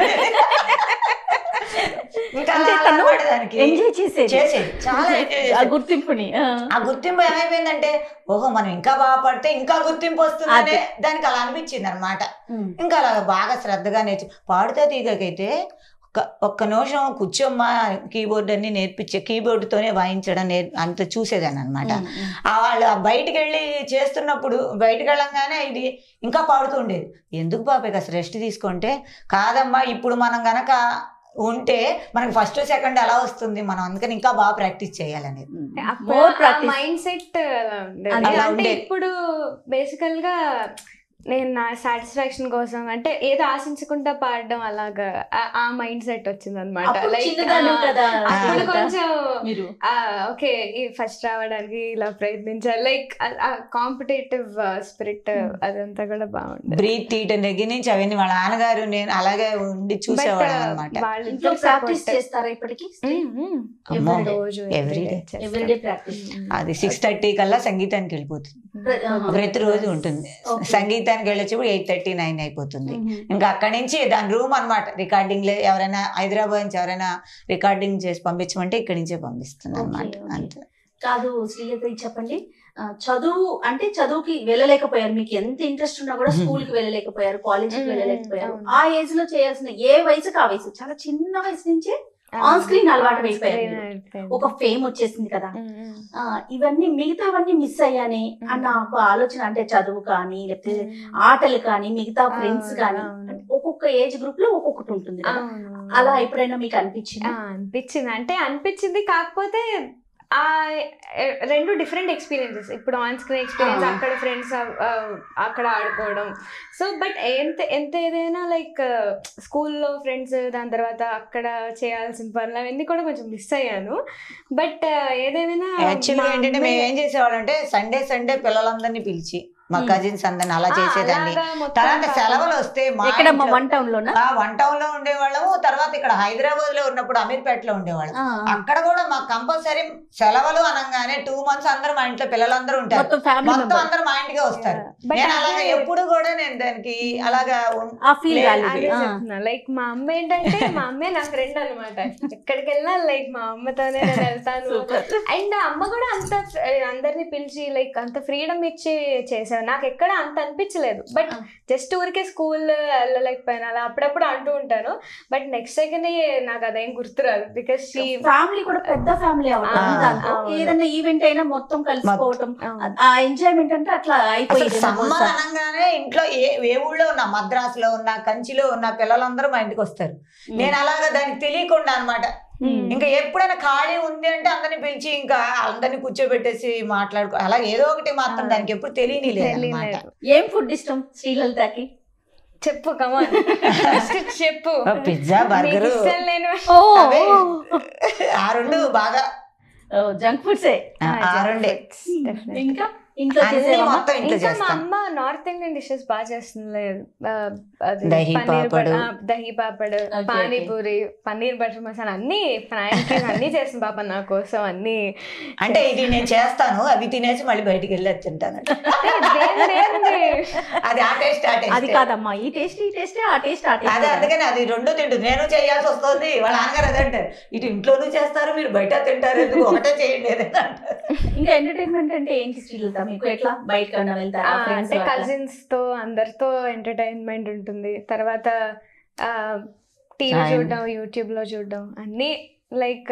ఇంకా అంటే అలా తను అలవాటు దానికి ఎంజాయ్ చేసేది చేసేది చాలా ఎంజాయ్ ఆ చేసేది. గుర్తింపుని ఆ. ఆ గుర్తింపు ఏమైపోయిందంటే ఓహో మనం ఇంకా బాగా పడితే ఇంకా గుర్తింపు వస్తుందనే అదే. దానికి అలా అనిపించింది అనమాట ఉమ్. ఇంకా అలా బాగా శ్రద్ధగా నేర్చు పాడుతా తీగకైతే ఒక్క ఒక్క నిమిషం కూర్చోమ్మా కీబోర్డ్ అన్ని నేర్పించే కీబోర్డ్తోనే వాయించడం నేర్ అంత చూసేదాన్ని అనమాట ఉమ్, ఉమ్. ఆ వాళ్ళు ఆ బయటికి వెళ్ళి చేస్తున్నప్పుడు బయటికి వెళ్ళంగానే ఇది ఇంకా పాడుతూ ఉండేది ఎందుకు పాప కాస్త రెస్ట్ తీసుకుంటే కాదమ్మా ఇప్పుడు మనం గనక ఉంటే మనకి ఫస్ట్ సెకండ్ ఎలా వస్తుంది మనం అందుకని ఇంకా బాగా ప్రాక్టీస్ చేయాలనేది More practice. మైండ్ సెట్ అలా ఉండేది అలా అంటే ఉండేది. ఇప్పుడు బేసికల్ గా నేను నా సాటిస్ఫాక్షన్ కోసం అంటే ఏదో ఆశించకుండా పాడడం అలాగా ఆ- ఆ మైండ్ సెట్ వచ్చింది అనమాట అప్పుడు చిన్నదానివి కదా అప్పుడు శ్రీలత. కొంచెం మీరు ఓకే ఈ ఫస్ట్ రావడానికి ఇలా ప్రయత్నించాలి లైక్ కాంపిటేటివ్ స్పిరిట్ Hmm. అదంతా కూడా బాగుంది బ్రీత్ తీయటం దగ్గర నుంచి అవన్నీ వాళ్ళ నాన్నగారు నేను అలాగే ఉండి చూసేవాళ్ళం అనమాట ఇంట్లో ప్రాక్టీస్ చేస్తారా ఇప్పటికి అమ్మో, రోజు every day. ఎవ్రీడే ప్రాక్టీస్ అది సిక్స్ థర్టీ కల్లా సంగీతానికి వెళ్ళిపోతుంది ప్రతిరోజు ఉంటుంది Okay. సంగీతానికి వెళ్ళొచ్చేప్పుడు ఎయిట్ థర్టీ నైన్ అయిపోతుంది ఇంకా అక్కడి నుంచి దాని రూమ్ అనమాట రికార్డింగ్ ఎవరైనా హైదరాబాద్ నుంచి ఎవరైనా రికార్డింగ్ చేసి పంపించమంటే ఇక్కడి నుంచే పంపిస్తుంది అనమాట Okay, okay. అంతే కాదు శ్రీలత ఇది చెప్పండి ఆ, చదువు అంటే చదువుకి వెళ్ళలేకపోయారు మీకు ఎంత ఇంట్రెస్ట్ ఉన్నా కూడా స్కూల్ కి వెళ్ళలేకపోయారు కాలేజ్ కి Mm, వెళ్ళలేకపోయారు అవును. ఆ ఏజ్ లో చేయాల్సిన ఏ వయసుకి ఆ వయసు చాలా చిన్న వయసు నుంచే On screen అలవాటు అయిపోయారు ఒక ఫేమ్ వచ్చేసింది కదా ఆ, ఇవన్నీ మిగతావన్నీ మిస్ అయ్యాని అని నాకు ఆలోచన అంటే చదువు కానీ లేకపోతే ఆటలు కానీ మిగతా ఫ్రెండ్స్ అవును, కానీ అవును. అంటే ఒక్కొక్క ఏజ్ గ్రూప్ లో ఒక్కొక్కటి ఉంటుంది కదా అలా ఎప్పుడైనా మీకు అనిపించింది అనిపించింది అంటే అనిపించింది కాకపోతే ఆ ఎ- రెండు డిఫరెంట్ ఎక్స్పీరియన్సెస్ ఇప్పుడు ఆన్ స్క్రీన్ ఎక్స్పీరియన్స్ ఆ. అక్కడ ఫ్రెండ్స్ అక్కడ ఆడుకోవడం సో బట్ ఎంత ఎంత ఏదైనా లైక్ స్కూల్లో ఫ్రెండ్స్ దాని తర్వాత అక్కడ చేయాల్సిన పనులు అవన్నీ కూడా కొంచెం మిస్ అయ్యాను బట్ ఏదేమైనా యాక్చువల్గా మా ఏంటంటే అమ్మే- మేము ఏం చేసేవాళ్ళం అంటే సండే సండే పిల్లలందరినీ పిలిచి మా Hmm. కజిన్స్ అందరిని అలా ఆ, చేసేదాన్ని అలాగా మొత్తం తర్వాత కాకుండా- సెలవులు వస్తే మా ఎక్కడ మా ఇంట్లో- వన్ టౌన్ లోనా ఆ వన్ టౌన్ లో ఉండేవాళ్ళము తర్వాత ఇక్కడ హైదరాబాద్ లో ఉన్నప్పుడు అమీర్పేటలో ఉండేవాళ్ళం ఆ, ఆ. అక్కడ కూడా మాకు కంపల్సరీ సెలవులు అనగానే టూ మంత్స్ అందరూ మా ఇంట్లో పిల్లలందరూ ఉంటారు మొత్తం ఫ్యామిలీ మొత్తం మెంబర్ అందరూ మా ఇంటికి వస్తారు But నేను అలాగా అదే- ఎప్పుడు కూడా నేను దానికి అలాగా ఉన్- ఆ ఫీల్ లేదు, రాలేదు అదే ఆ. చెప్తున్నా లైక్ మా అమ్మ ఏంటంటే మా అమ్మే నా ఫ్రెండ్ అనమాట ఎక్కడికి వెళ్ళినా లైక్ మా అమ్మతోనే నేను వెళ్తాను Super. అండ్ అమ్మ కూడా అంత అందరిని పిలిచి లైక్ అంత ఫ్రీడమ్ ఇచ్చి చేసావు నాకు ఎక్కడ అంత అనిపించలేదు బట్ Ah. జస్ట్ ఊరికే స్కూల్ వెళ్ళలేకపోయినా అలా అప్పుడప్పుడు అంటూ ఉంటాను బట్ నెక్స్ట్ సెకండ్ నాకు అదేం గుర్తురాదు బికాస్ షీ ఫ్యామిలీ కూడా పెద్ద ఫ్యామిలీ ఆ, అవ్వడం దాంతో అవును. ఏదైనా ఈవెంట్ అయినా మొత్తం కలిసిపోవటం ఆ ఎంజాయ్మెంట్ అంటే అట్లా అసలు అయిపోయింది సమ్మర్ అనగానే ఇంట్లో ఏ ఏ ఊళ్ళో ఉన్నా మద్రాసులో ఉన్నా కంచిలో ఉన్న పిల్లలందరూ మా ఇంటికి వస్తారు నేను అలాగా దానికి తెలియకుండా అన్నమాట ఇంకా ఎప్పుడైనా ఖాళీ ఉంది అంటే అందరిని పిలిచి ఇంకా అందరిని కూర్చోబెట్టేసి మాట్లాడుకో అలా ఏదో ఒకటి మాత్రం ఆ. దానికి ఎప్పుడు తెలియని లేదన్నమాట తెలియలేదు ఏం ఫుడ్ ఇష్టం శ్రీలలితకి చెప్పు కమాన్ చెప్పు పిజ్జా బర్గర్ నీకు ఇష్టం లేని ఓ అవే. ఆ రెండు బాగా జంక్ ఫుడ్సే ఆ, ఆ రెండే ఇంకా ఇంట్లో అన్ని చేసేవా మొత్తం ఇంట్లో ఇంకా మా చేస్తాను అమ్మ నార్త్ ఇండియన్ డిషెస్ బాగా చేస్తుంది ఆ, అది దహీ పన్నీర్ పాపడు. బట్- ఆ, దహీ పాపడ్ Okay, పానీపూరి పన్నీర్ బటర్ మసాలా అన్ని ఫ్రాంకీస్ అన్ని చేస్తుంది పాప నా కోసం అన్ని అంటే ఇది నేను చేస్తాను అవి తినేసి మళ్ళీ బయటికి వెళ్ళి అది తింటాను దేని- దేనిది? అది ఆ టేస్ట్ ఆ అది టేస్ట్ కాదమ్మా ఈ టేస్ట్ ఈ టేస్ట్ ఆ టేస్ట్ ఆ అదే టేస్ట్ అందుకని అది రెండు తింటుంది నేను చేయాల్సి వస్తుంది వాళ్ళ నాన్నగారు అదే అంటారు ఇటు ఇంట్లోనూ చేస్తారు మీరు బయట తింటారు ఎందుకు ఒకటే చేయండి ఏదైనా అంటారు. ఇంకా ఎంటర్టైన్మెంట్ అంటే ఏంటి శ్రీలత మీకు ఎట్లా బయట కన్నా వెళ్తారా ఆ, ఫ్రెండ్స్ అంటే కజిన్స్ తో అందరితో ఎంటర్టైన్మెంట్ ఉంటుంది తర్వాత టీవీ Time. చూడడం యూట్యూబ్ లో చూడడం అన్ని లైక్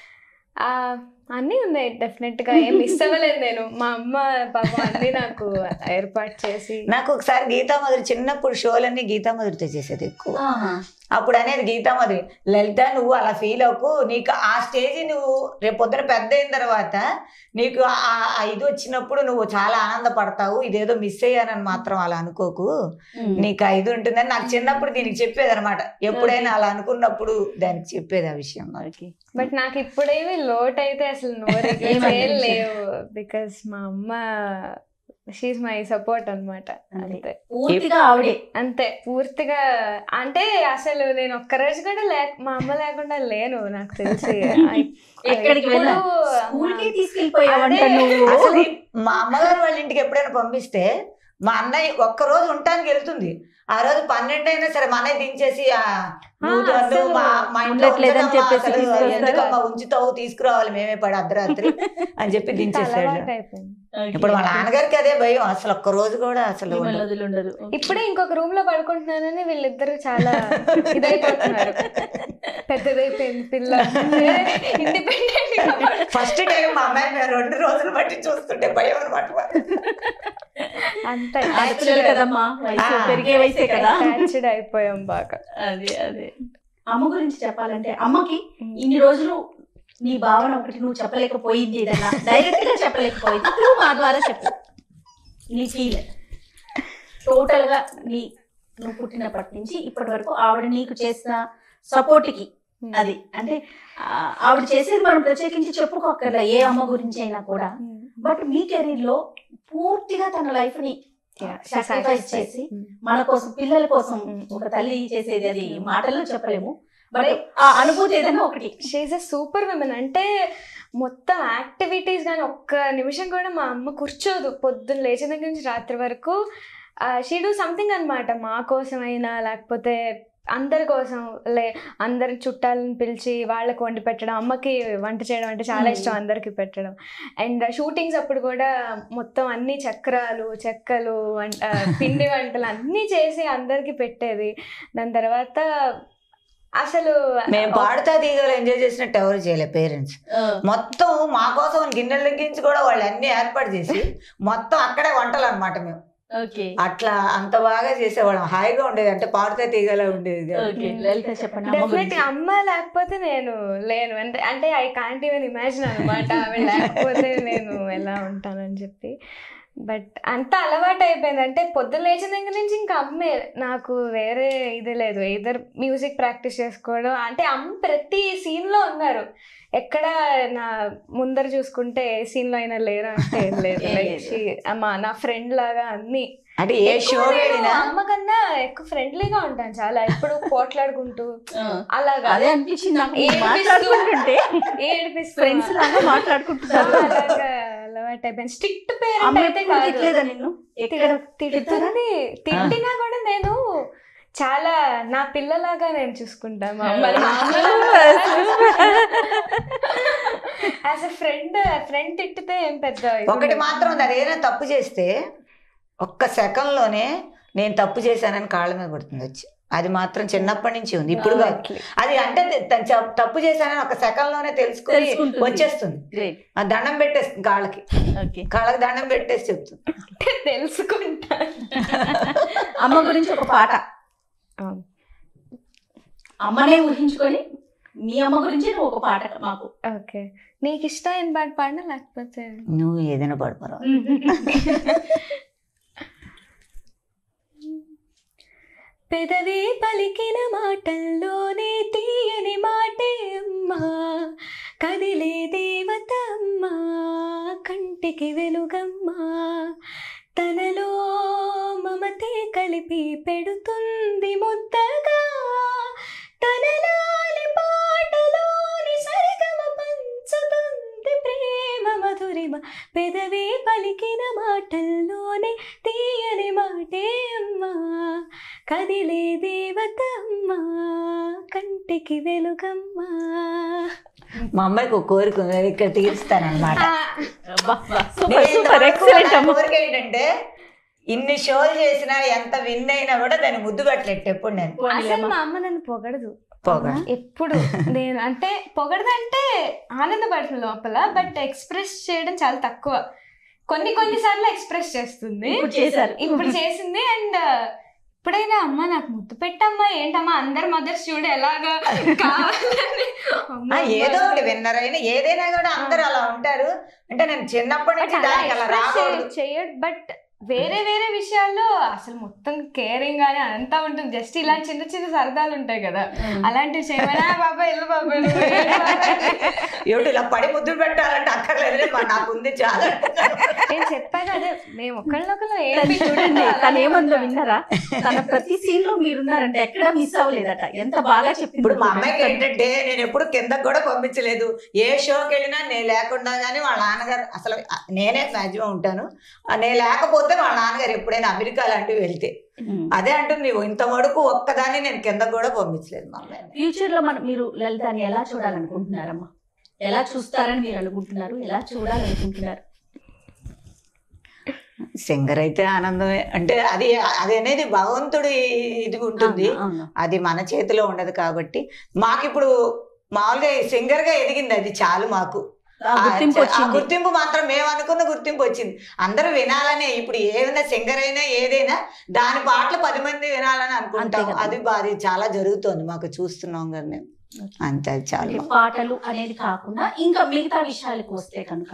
అన్నీ ఉన్నాయి డెఫినెట్ గా ఏం మిస్ అవ్వలేదు నేను మా అమ్మ పాపం అన్ని నాకు ఏర్పాటు చేసి నాకు ఒకసారి గీతా మధురి చిన్నప్పుడు షోలన్నీ గీతా మధురితో చేసేది ఎక్కువ అప్పుడు అనేది గీతామది లలిత నువ్వు అలా ఫీల్ అవ్వకు నీకు ఆ స్టేజ్ నువ్వు రేపు పొద్దున పెద్ద అయిన తర్వాత నీకు ఆ ఆ ఇది వచ్చినప్పుడు నువ్వు చాలా ఆనందపడతావు ఇదేదో మిస్ అయ్యానని మాత్రం అలా అనుకోకు నీకు ఆ ఇది ఉంటుందని నాకు చిన్నప్పుడు దీనికి చెప్పేది అనమాట ఎప్పుడైనా అలా అనుకున్నప్పుడు దానికి చెప్పేది ఆ విషయం ఓకే బట్ నాకు ఇప్పుడేమి లోట్ అయితే అసలు నోరు ఏమనిపించదు? ఏం లేవు బికాస్ మా అమ్మ షీఈ్ మై సపోర్ట్ అన్నమాట అంతే. అంతే పూర్తిగా ఆవిడే అంతే పూర్తిగా అంటే అసలు నేను ఒక్క రోజు కూడా లేక మా అమ్మ లేకుండా లేను నాకు తెలిసి ఎక్కడికి వెళ్ళా స్కూల్ కి తీసుకెళ్ళిపోయావంట అదే. నువ్వు అసలు ఈ మా అమ్మగారు వాళ్ళ ఇంటికి ఎప్పుడైనా పంపిస్తే మా అన్నయ్య ఒక్క రోజు ఉండటానికి వెళ్తుంది ఆ రోజు పన్నెండు అయినా సరే మా అన్నయ్య దించేసి ఆ, నువ్వు ఆ, వద్దు, అసలు మా మా ఇంట్లో ఉండట్లేదని ఉంచకమ్మా, చెప్పేసి అసలు తీసుకొస్తారా? ఎందుకమ్మా ఉంచుతావు తీసుకురావాలి మేమే పడి అర్ధరాత్రి అని చెప్పి దించేసాడు అలవాటు అయిపోయింది ఇప్పుడు వాళ్ళ నాన్నగారికి అదే భయం అసలు ఒక్క రోజు కూడా అసలు మిమ్మల్ని ఉండదు. వదిలి ఉండదు ఇప్పుడే ఇంకొక రూమ్ లో పడుకుంటున్నానని వీళ్ళిద్దరు చాలా ఇదైపోతున్నారు పెద్దదైపోయింది పిల్ల ఇండిపెండెంట్ ఫస్ట్ టైం మా అమ్మాయి మేము రెండు రోజులు బట్టి చూస్తుంటే భయం అనమాట అంతే ఆడపిల్లలు కదమ్మా వయసు ఆ. పెరిగే వయసే కదా అటాచ్డ్ అయిపోయాం బాగా అదే అదే అమ్మ గురించి చెప్పాలంటే అమ్మకి ఇన్ని రోజులు నీ భావన ఒకటి నువ్వు చెప్పలేకపోయింది ఏదన్నా డైరెక్ట్ గా చెప్పలేకపోయింది నువ్వు మా ద్వారా చెప్పు నీ ఫీల్ టోటల్ గా నీ నువ్వు పుట్టినప్పటి నుంచి ఇప్పటి వరకు ఆవిడ నీకు చేసిన సపోర్ట్ కి అది అంటే ఆ, ఆవిడ చేసేది మనం ప్రత్యేకించి చెప్పుకోకర్లే ఏ అమ్మ గురించి అయినా కూడా బట్ మీ కెరీర్ లో పూర్తిగా తన లైఫ్ ని సాక్రిఫైస్ చేసి మన కోసం పిల్లల కోసం ఒక తల్లి చేసేది అది మాటల్లో చెప్పలేము బట్ ఆ అనుభూతి ఏదైనా ఒకటి షీఈ్ ఎ సూపర్ విమెన్ అంటే మొత్తం యాక్టివిటీస్ కానీ ఒక్క నిమిషం కూడా మా అమ్మ కూర్చోదు పొద్దున్న లేచిన దగ్గర నుంచి రాత్రి వరకు షీ డూ సంథింగ్ అనమాట మా కోసమైనా లేకపోతే అందరి కోసం లే అందరి చుట్టాలను పిలిచి వాళ్ళకి వండి పెట్టడం అమ్మకి వంట చేయడం అంటే చాలా Hmm. ఇష్టం అందరికి పెట్టడం అండ్ షూటింగ్స్ అప్పుడు కూడా మొత్తం అన్ని చక్రాలు చెక్కలు వం- ఆ, పిండి వంటలు అన్నీ చేసి అందరికి పెట్టేది దాని తర్వాత అసలు మేము పాడుతా తీగలు ఎంజాయ్ చేసినట్టు ఎవరు చేయలేదు పేరెంట్స్ మొత్తం మా కోసం గిన్నెల దగ్గరించి కూడా వాళ్ళు అన్ని ఏర్పాటు చేసి మొత్తం అక్కడే వంటలు అనమాట మేము ఓకే అట్లా అంత బాగా చేసేవాళ్ళం హాయిగా ఉండేది అంటే పాడుతా తీగలా ఉండేది కాదు. ఓకే లలిత చెప్పండి అమ్మ డెఫినెట్ గురించి. అమ్మ లేకపోతే నేను లేను అంటే అంటే ఐ కాంట్ ఈవెన్ ఇమాజిన్ అనమాట ఆమె లేకపోతే నేను ఎలా ఉంటానని చెప్పి బట్ అంత అలవాటు అయిపోయింది అంటే పొద్దున్న లేచిన దగ్గర నుంచి ఇంకా అమ్మే నాకు వేరే ఇది లేదు ఇద్దరు మ్యూజిక్ ప్రాక్టీస్ చేసుకోవడం అంటే అమ్మ ప్రతి scene లో ఉన్నారు ఎక్కడ నా ముందర చూసుకుంటే ఏ scene లో అయినా లేరు అంటే ఏం లేదు ఏం Like లేదు. she- అమ్మ నా ఫ్రెండ్ లాగా అన్ని అంటే ఏ షో ఎక్కువ నేను వెళ్ళినా అమ్మ కన్నా ఎక్కువ ఫ్రెండ్లీగా ఉంటాను చాలా ఎప్పుడు పోట్లాడుకుంటూ ఆ, అలాగా అదే అనిపించింది నాకు మీరు ఏడిపిస్తూ- మాట్లాడుకుంటుంటే ఏడిపిస్తూ ఫ్రెండ్స్ లాగా ఆ, మాట్లాడుకుంటున్నారు అలాగా అలవాటు అయిపోయింది స్ట్రిక్ట్ అమ్మ పేరెంట్ అయితే ఎప్పుడు కాదు తిట్టలేదా నిన్ను ఎక్కడ తిడ- తిడుతుంది తిట్టినా కూడా నేను చాలా నా పిల్లలాగా నేను చూసుకుంటాను మా అమ్మని మా యాజ్ అ ఫ్రెండ్ ఫ్రెండ్ తిట్టితే ఏం పెద్ద ఇది ఒకటి ఉండదు. మాత్రం ఉంది అదేదైనా తప్పు చేస్తే ఒక్క సెకండ్లోనే నేను తప్పు చేశానని కాళ్ళ మీద పడుతుంది వచ్చి అది మాత్రం చిన్నప్పటి నుంచి ఉంది ఇప్పుడు కాదు Exactly. అది అంటే తను చ- తప్పు చేశానని ఒక సెకండ్ లోనే తెలుసుకుని తెలుసుకుంటుంది. వచ్చేస్తుంది గ్రేట్ ఆ దండం పెట్టేస్తుంది కాళ్ళకి ఓకే కాళ్ళకి దండం పెట్టేసి చెప్తుంది అంటే తెలుసుకుంటా అమ్మ గురించి ఒక పాట అమ్మనే ఊహించుకొని మీ అమ్మ గురించి నువ్వు ఒక పాట మాకు ఓకే నీకు ఇష్టం ఏం పాట పాడినా లేకపోతే నువ్వు ఏదైనా పడిపోరా పెదవి పలికిన మాటల్లోనే తీయని మాటే అమ్మా కదిలే దేవత అమ్మా కంటికి వెలుగమ్మా తనలో మమతే కలిపి పెడుతుంది ముద్దగా తనలాలి పాటలోని సరిగమ పంచుతుంది ప్రేమ మధురిమ పెదవి పలికిన మాటల్లోనే తీయని మాటే అమ్మా కదిలే దేవత అమ్మా కంటికి వెలుగమ్మా మా అమ్మాయికి ఒక కోరిక ఉంది అది ఇక్కడ తీరుస్తానమాట సూపర్ సూపర్ ఎక్సలెంట్ అమ్మ కోరిక ఏంటంటే ఇన్ని షోలు చేసినా ఎంత విన్ అయినా కూడా దాన్ని ముద్దు పెట్టలేదు ఎప్పుడు నేను అసలు మా అమ్మ నన్ను పొగడదు పోగా ఎప్పుడు నేను అంటే పొగడదంటే ఆనందపడుతుంది లోపల బట్ ఎక్స్ప్రెస్ చేయడం చాలా తక్కువ కొన్ని కొన్ని సార్లు ఎక్స్ప్రెస్ చేస్తుంది ఇప్పుడు చేశారు ఇప్పుడు చేసింది అండ్ ఎప్పుడైనా అమ్మ నాకు ముద్దు పెట్టమ్మా ఏంటమ్మా అందరి మదర్స్ చూడు ఎలాగా కావాలని అమ్మ, ఆ, ఏదో అమ్మ. ఒకటి విన్నర్ అయినా ఏదైనా కూడా అందరూ అలా ఉంటారు అంటే నేను చిన్నప్పటి బట్ నుంచి అలా దానికి అలా express రాకూడదు చేయ- చేయడు బట్ వేరే వేరే విషయాల్లో అసలు మొత్తం కేరింగ్ గానీ అంతా ఉంటుంది జస్ట్ ఇలా చిన్న చిన్న సరదాలు ఉంటాయి కదా అలాంటివి చేయమని "ఆ, బాబా ఇల్లు బాబా ఇల్లు, ఏంటి బాబా?" ఏమిటి ఇలా పడి ముద్దులు పెట్టాలంటే అక్కర్లేదులే మరి నాకు ఉంది చాలా నేను చెప్పాను అదే మేము ఒకళ్ళొకళ్ళు తను చూడండి తను అలానే ఏమందో ఉంటాం. విన్నారా తన ప్రతి సీన్ లో మీరున్నారంటే ఎక్కడ మిస్ అవ్వలేదట ఎంత బాగా చెప్పింది ఇప్పుడు మా అమ్మాయికి ఏంటంటే నేను ఎప్పుడు కిందకు కూడా పంపించలేదు ఏ షోకి వెళ్ళినా నేను లేకుండా కానీ వాళ్ళ నాన్నగారు అసలు నేనే మ్యాక్సిమం ఉంటాను ఆ, నేను లేకపోతే వాళ్ళ నాన్నగారు ఎప్పుడైనా అమెరికా లాంటివి వెళ్తే ఉమ్. అదే అంటుంది నువ్వు ఇంత వరకు ఒక్కదాన్ని నేను కిందకు కూడా పంపించలేదు మా అమ్మాయిని ఫ్యూచర్ లో మనం మీరు లలితాన్ని ఎలా చూడాలనుకుంటున్నారమ్మా ఎలా చూస్తారని మీరు అనుకుంటున్నారు ఎలా చూడాలనుకుంటున్నారు సింగర్ అయితే ఆనందమే అంటే అది అది అనేది భగవంతుడి ఇది ఉంటుంది అవును, అవును. అది మన చేతిలో ఉండదు కాబట్టి మాకు ఇప్పుడు మామూలుగా సింగర్ గా ఎదిగింది అది చాలు మాకు ఆ గుర్తింపు ఆ వచ్చింది గుర్తింపు మాత్రం మేము అనుకున్న గుర్తింపు వచ్చింది అందరూ వినాలనే ఇప్పుడు ఏదైనా సింగర్ అయినా ఏదైనా దాని పాటలు పది మంది వినాలని అనుకుంటాం అంతే కదా. అది బా- అది చాలా జరుగుతోంది మాకు చూస్తున్నాం కదా మేము అంతే అది చాలు అంటే పాటలు అనేది కాకుండా ఇంకా మిగతా విషయాలకు వస్తే కనుక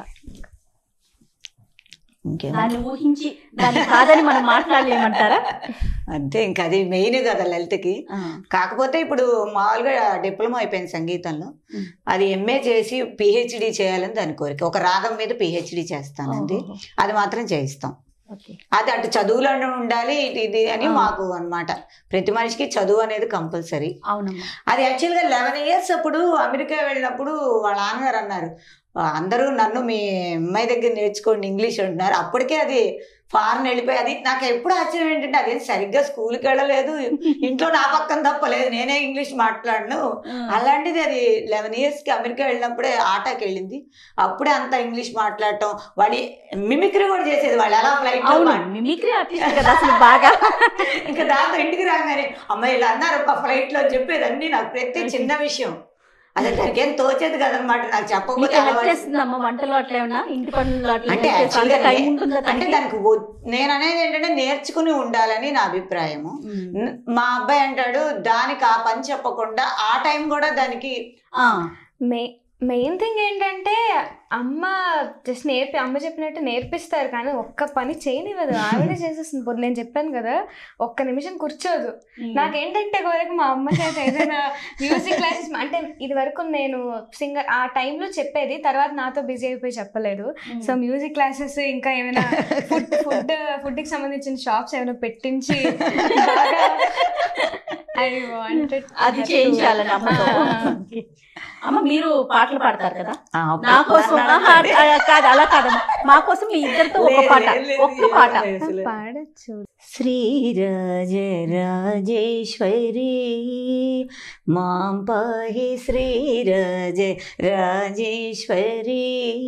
ఇంకేం దాన్ని ఊహించి దాన్ని కాదని మనం మాట్లాడలేమంటారా అంతే ఇంకా అది మెయిన్ కదా లలితకి ఆ, కాకపోతే ఇప్పుడు మామూలుగా డిప్లొమా అయిపోయింది సంగీతంలో మ్. అది ఎంఏ చేసి పిహెచ్డి చేయాలని దాని కోరిక ఒక రాగం మీద పిహెచ్డి చేస్తానండి ఓహో. అది మాత్రం చేయిస్తాం ఓకే అది అటు చదువులోనే ఉండాలి ఇటు ఇది అని ఆ. మాకు అన్నమాట ప్రతి మనిషికి చదువు అనేది కంపల్సరీ అవునమ్మా అది యాక్చువల్గా లెవెన్ ఇయర్స్ అప్పుడు అమెరికా వెళ్ళినప్పుడు వాళ్ళ నాన్నగారు అన్నారు "ఆ, అందరూ నన్ను మీ అమ్మాయి దగ్గర నేర్చుకోండి ఇంగ్లీష్ అంటున్నారు అప్పటికే అది ఫారెన్ వెళ్ళిపోయి అది నాకు ఎప్పుడు ఆశ్చర్యం ఏంటంటే అదేం సరిగ్గా స్కూల్కి వెళ్ళలేదు ఇంట్లో నా పక్కన తప్పలేదు నేనే ఇంగ్లీష్ మాట్లాడను అలాంటిది అది లెవెన్ కి అమెరికా వెళ్ళినప్పుడే ఆటాకి వెళ్ళింది అప్పుడే అంత ఇంగ్లీష్ మాట్లాడటం వాడి మిమిక్రీ కూడా చేసేది వాళ్ళు ఎలా ఫ్లైట్ అవును మిమిక్రీ ఆర్టిస్ట్ కదా అసలు బాగా ఇంకా దాంతో ఇంటికి రాగానే అమ్మాయి ఇలా అన్నారు ఒక ఫ్లైట్ లో చెప్పేది అన్ని నాకు ప్రతి చిన్న విషయం అసలు నాకేం తోచేది కదనమాట నాకు మీకు చెప్పకపోతే హెల్ప్ అలవాటు. చేస్తుందమ్మా వంటలు అట్లా ఏమన్నా ఇంటి పనులు అట్లా అంటే help చేస్తుందా? actually టైం నే- ఉంటుందా అంటే తనకి? దానికి వ- నేను అనేది ఏంటంటే నేర్చుకుని ఉండాలని నా అభిప్రాయము ఉమ్. న- మా అబ్బాయి అంటాడు దానికి ఆ పని చెప్పకుండా ఆ టైం కూడా దానికి ఆ, మే మెయిన్ థింగ్ ఏంటంటే అమ్మ జస్ట్ నేర్పి అమ్మ చెప్పినట్టు నేర్పిస్తారు కానీ ఒక్క పని చేయనివ్వదు ఆవిడే చేసేస్తుంది పొద్దు నేను చెప్పాను కదా ఒక్క నిమిషం కూర్చోదు నాకేంటంటే వరకు మా అమ్మ చేత ఏదైనా మ్యూజిక్ క్లాసెస్ అంటే ఇది వరకు నేను సింగర్ ఆ టైంలో చెప్పేది తర్వాత నాతో బిజీ అయిపోయి చెప్పలేదు ఉమ్. సో మ్యూజిక్ క్లాసెస్ ఇంకా ఏమైనా ఫుడ్ ఫుడ్ ఫుడ్ కి సంబంధించిన షాప్స్ ఏమైనా పెట్టించి బాగా I wanted అది to- చేయించాలని అమ్మతో ఆ. ఓకే. అమ్మ మీరు పాటలు పాడతారు కదా ఆ, నా కోసం ఆహా, ఆ, కాదు అలా కాదమ్మా మా కోసం మీ ఇద్దరితో ఒక లేదు, పాట లేదు, లేదు, ఒక్క పాట లేదు, అసలు. పాడచ్చు శ్రీరాజ రాజేశ్వరి మాం పాహి శ్రీరాజ రాజేశ్వరి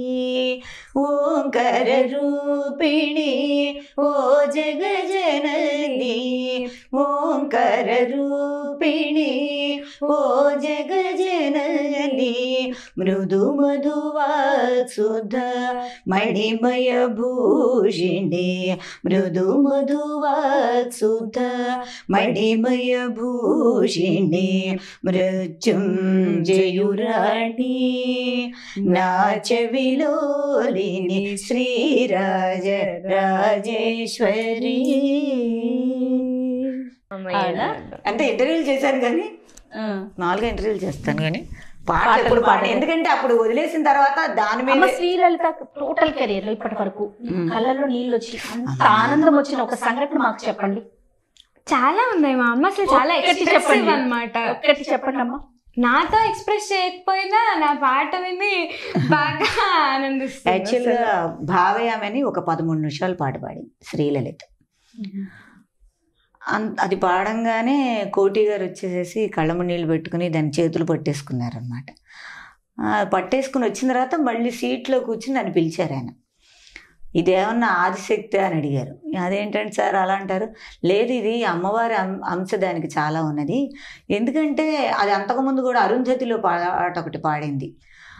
ఓంకర రూపిణి ఓ జగజనని ఓంకర రూపిణి ఓ జగజనని మృదు మధువాక్సుధ మణిమయ భూషిణి మృదు మధువాక్సుధ మణిమయ భూషిణి మృత్యుంజయురాణి నాచ విలోలిని శ్రీరాజ రాజేశ్వరి అవునా? అంటే ఇంటర్వ్యూలు చేశాను కానీ ఆ. నాలుగు ఇంటర్వ్యూలు చేస్తాను కానీ పాటలు పాటలు ఎప్పుడు పాడ పాడలేదు. ఎందుకంటే అప్పుడు వదిలేసిన తర్వాత దాని అమ్మ మీద శ్రీలలిత టోటల్ కెరీర్ లో ఇప్పటి వరకు కళ్ళల్లో నీళ్ళు వచ్చి అంత ఆనందం వచ్చిన ఒక సంఘటన మాకు చెప్పండి చాలా ఉన్నాయి మా అమ్మ అసలు చాలా ఒక్కటి ఎక్స్ప్రెసివ్ చెప్పండి. అన్నమాట ఒక్కటి చెప్పండి అమ్మా నాతో ఎక్స్ప్రెస్ చేయకపోయినా నా పాట విని బాగా ఆనందిస్తుంది యాక్చువల్గా భావయామని ఒక పదమూడు నిమిషాలు పాట పాడింది శ్రీలలిత అన్- అది పాడంగానే కోటి గారు వచ్చేసేసి కళ్ళము నీళ్ళు పెట్టుకుని దాని చేతులు పట్టేసుకున్నారనమాట పట్టేసుకుని వచ్చిన తర్వాత మళ్ళీ సీట్లో కూర్చుని నన్ను పిలిచారు ఆయన ఇదేమన్నా ఆదిశక్తి అని అడిగారు అదేంటంటే సార్ అలా అంటారు లేదు ఇది అమ్మవారి అం- అంశ దానికి చాలా ఉన్నది ఎందుకంటే అది అంతకుముందు కూడా అరుంధతిలో పాట ఒకటి పాడింది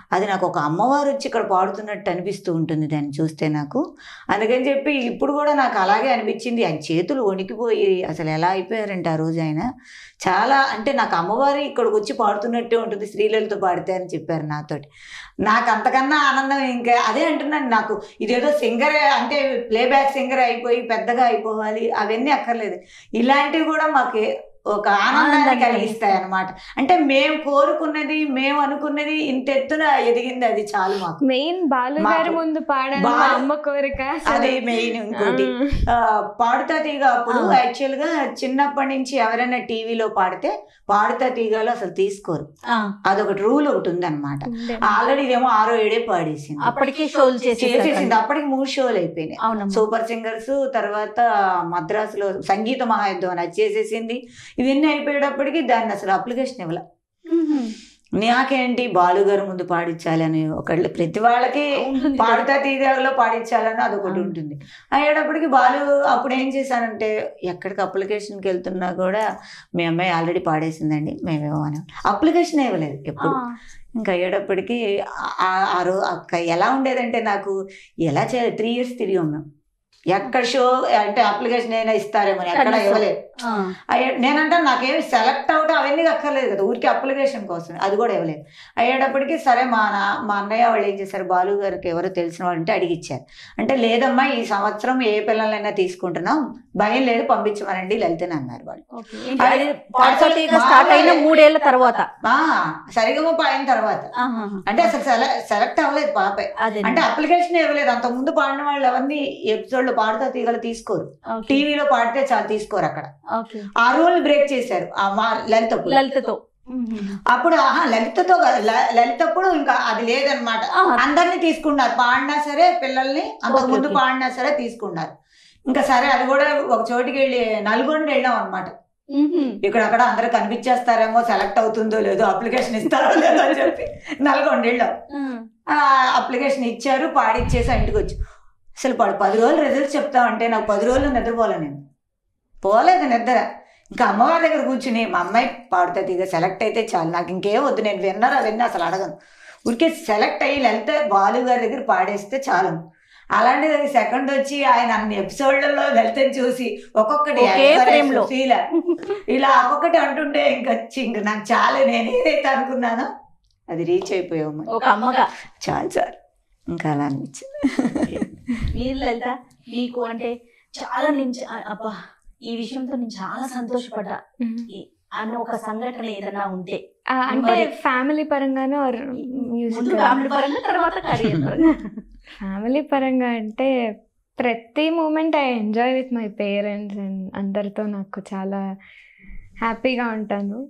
అది నాకు ఒక అమ్మవారు వచ్చి ఇక్కడ పాడుతున్నట్టు అనిపిస్తూ ఉంటుంది దాన్ని చూస్తే నాకు అందుకని చెప్పి ఇప్పుడు కూడా నాకు అలాగే అనిపించింది ఆయన చేతులు వణికిపోయి అసలు ఎలా అయిపోయారంటే ఆ రోజు ఆయన చాలా అంటే నాకు అమ్మవారి ఇక్కడికి వచ్చి పాడుతున్నట్టే ఉంటుంది స్త్రీలతో పాడితే అని చెప్పారు నాతోటి నాకు అంతకన్నా ఆనందం ఇంకా అదే అంటున్నాను నాకు ఇదేదో సింగర్ అంటే ప్లేబ్యాక్ సింగర్ అయిపోయి పెద్దగా అయిపోవాలి అవన్నీ అక్కర్లేదు ఇలాంటివి కూడా మాకు ఒక ఆనందాన్ని ఆనందాన్ని కలిగిస్తాయి అన్నమాట అంటే మేము కోరుకున్నది మేము అనుకున్నది ఇంత ఎత్తున ఎదిగింది అది చాలు మాకు మెయిన్ బాలు మాకు గారి ముందు పాడాలి మా బాలు- అమ్మ కోరిక అసలు. అది మెయిన్ ఇంకోటి ఆ. ఆ, పాడుతా తీగ అప్పుడు ఆ. యాక్చువల్ గా చిన్నప్పటి నుంచి ఎవరైనా టీవీలో పాడితే పాడుతా తీగలో అసలు తీసుకోరు ఆ, అదొకటి రూల్ ఒకటి ఉందన్నమాట ఉండే. ఆల్రెడీ ఇదేమో ఆరో ఏడే పాడేసింది అప్పటికే షోలు చేసేసింది చేసేసింది అప్పటికి మూడు షోలు అయిపోయినాయి అవునమ్మా సూపర్ సింగర్స్ తర్వాత మద్రాసులో సంగీత మహాయుద్ధం అని అది చేసేసింది ఇవన్నీ అయిపోయేటప్పటికి దాన్ని అసలు అప్లికేషన్ ఇవ్వాల మ్మ్. నాకేంటి బాలుగారు ముందు పాడించాలని ఒకళ్ళు ప్రతి వాళ్ళకి ఉంటుంది కదా. పాడుతా తీగలో పాడించాలని అదొకటి అవును. ఉంటుంది అయ్యేటప్పటికి బాలు అప్పుడు ఏం చేశానంటే ఎక్కడికి అప్లికేషన్కి వెళ్తున్నా కూడా మీ అమ్మాయి ఆల్రెడీ పాడేసిందండి మేమేమో అని అప్లికేషన్ ఇవ్వలేదు ఆ, ఎప్పుడు ఇంకా అయ్యేటప్పటికి ఆ- ఆ- ఆ రో అక్క ఎలా ఉండేదంటే నాకు ఎలా చేయాలి త్రీ ఇయర్స్ తిరిగాం మేము ఎక్కడ షో అంటే అప్లికేషన్ అయినా ఇస్తారేమో అని ఎక్కడ కనీసం. ఇవ్వలేదు ఆ, అయ్యే నేనంటే నాకేమి సెలెక్ట్ అవడం అవన్నీ అక్కర్లేదు కదా ఊరికి అప్లికేషన్ కోసం అది కూడా ఇవ్వలేదు అయ్యేటప్పటికి సరే మా నా మా అన్నయ్య వాళ్ళు ఏం చేశారు బాలు గారికి ఎవరో తెలిసిన వాళ్ళు అంటే అడిగిచ్చారు అంటే లేదమ్మా ఈ సంవత్సరం ఏ పిల్లలైనా తీసుకుంటున్నాం భయం లేదు పంపించమనండి లలితని అన్నారు వాళ్ళు ఓకే. ఏంటి, అది పాడుతీగా స్టార్ట్ అయిన మూడేళ్ల తర్వాత ఆ, సరిగమప అయిన తర్వాత ఆహా. అంటే అసలు సెల- సెలెక్ట్ అవ్వలేదు పాపే అదే అంటే అప్లికేషన్ ఇవ్వలేదు అంత ముందు పాడిన వాళ్ళు ఎవరిని ఎపిసోడ్ లో పాడుతా తీగలు తీసుకోరు ఓకే. టీవీలో పాడితే చాలా తీసుకోరు అక్కడ ఓకే ఆ రూల్ బ్రేక్ చేశారు ఆ మా లలిత లలితతో మ్మ్. అప్పుడు ఆహా లలితతో కాదు, ల- లలితప్పుడు ఇంకా అది లేదనమాట ఆ, అందరినీ తీసుకున్నారు పాడినా సరే పిల్లల్ని అంతకు ఓకే, ముందు ఓకే. పాడినా సరే తీసుకున్నారు ఇంకా సరే అది కూడా ఒక చోటికి వెళ్ళి నల్గొండ వెళ్ళాం అనమాట మ్మ్. ఇక్కడ అక్కడ అందరూ కనిపించేస్తారేమో సెలెక్ట్ అవుతుందో లేదో అప్లికేషన్ ఇస్తారో లేదో అని చెప్పి నల్గొండ వెళ్ళాం మ్మ్. ఆ అప్లికేషన్ ఇచ్చారు పాడిచ్చేసి ఆ ఇంటికి వచ్చి అసలు పది పది రోజులు రిజల్ట్ చెప్తామంటే నాకు పది రోజులు నిద్రపోలే నేను పోలేదు నిద్ర ఇంకా అమ్మవారి దగ్గర కూర్చుని మా అమ్మాయి పాడుతా తీగ సెలెక్ట్ అయితే చాలు నాకు ఇంకేం వద్దు నేను విన్నరా విన్నా అసలు అడగను ఊరికే సెలెక్ట్ అయ్యి లలిత బాలు గారి దగ్గర పాడేస్తే చాలు అలాంటిది అది సెకండ్ వచ్చి ఆయన అన్ని ఎపిసోడ్లలో లలితని చూసి ఒక్కొక్కటి ఒకే ఐశ్వర్య, frame లో. సుశీల ఇలా ఒక్కొక్కటి అంటుంటే ఇంకా వచ్చి ఇంక నాకు చాలా నేను ఏదైతే అనుకున్నానో అది రీచ్ అయిపోయాము ఒక అమ్మగా చాలు సార్ ఇంకా అలా అనిపించింది మీరు లలిత మీకు అంటే చాలా నుంచి అబ్బా ఈ విషయంతో నేను చాలా సంతోషపడ్డా అన్న ఒక సంఘటన ఏదైనా ఉంటే ఆ, అంటే మరి- ఫ్యామిలీ పరంగానే or ముందు music ఫ్యామిలీ పరంగా తర్వాత career పరంగా ఫ్యామిలీ పరంగా అంటే ప్రతి moment I enjoy with my parents and అందరితో నాకు చాలా హ్యాపీగా ఉంటాను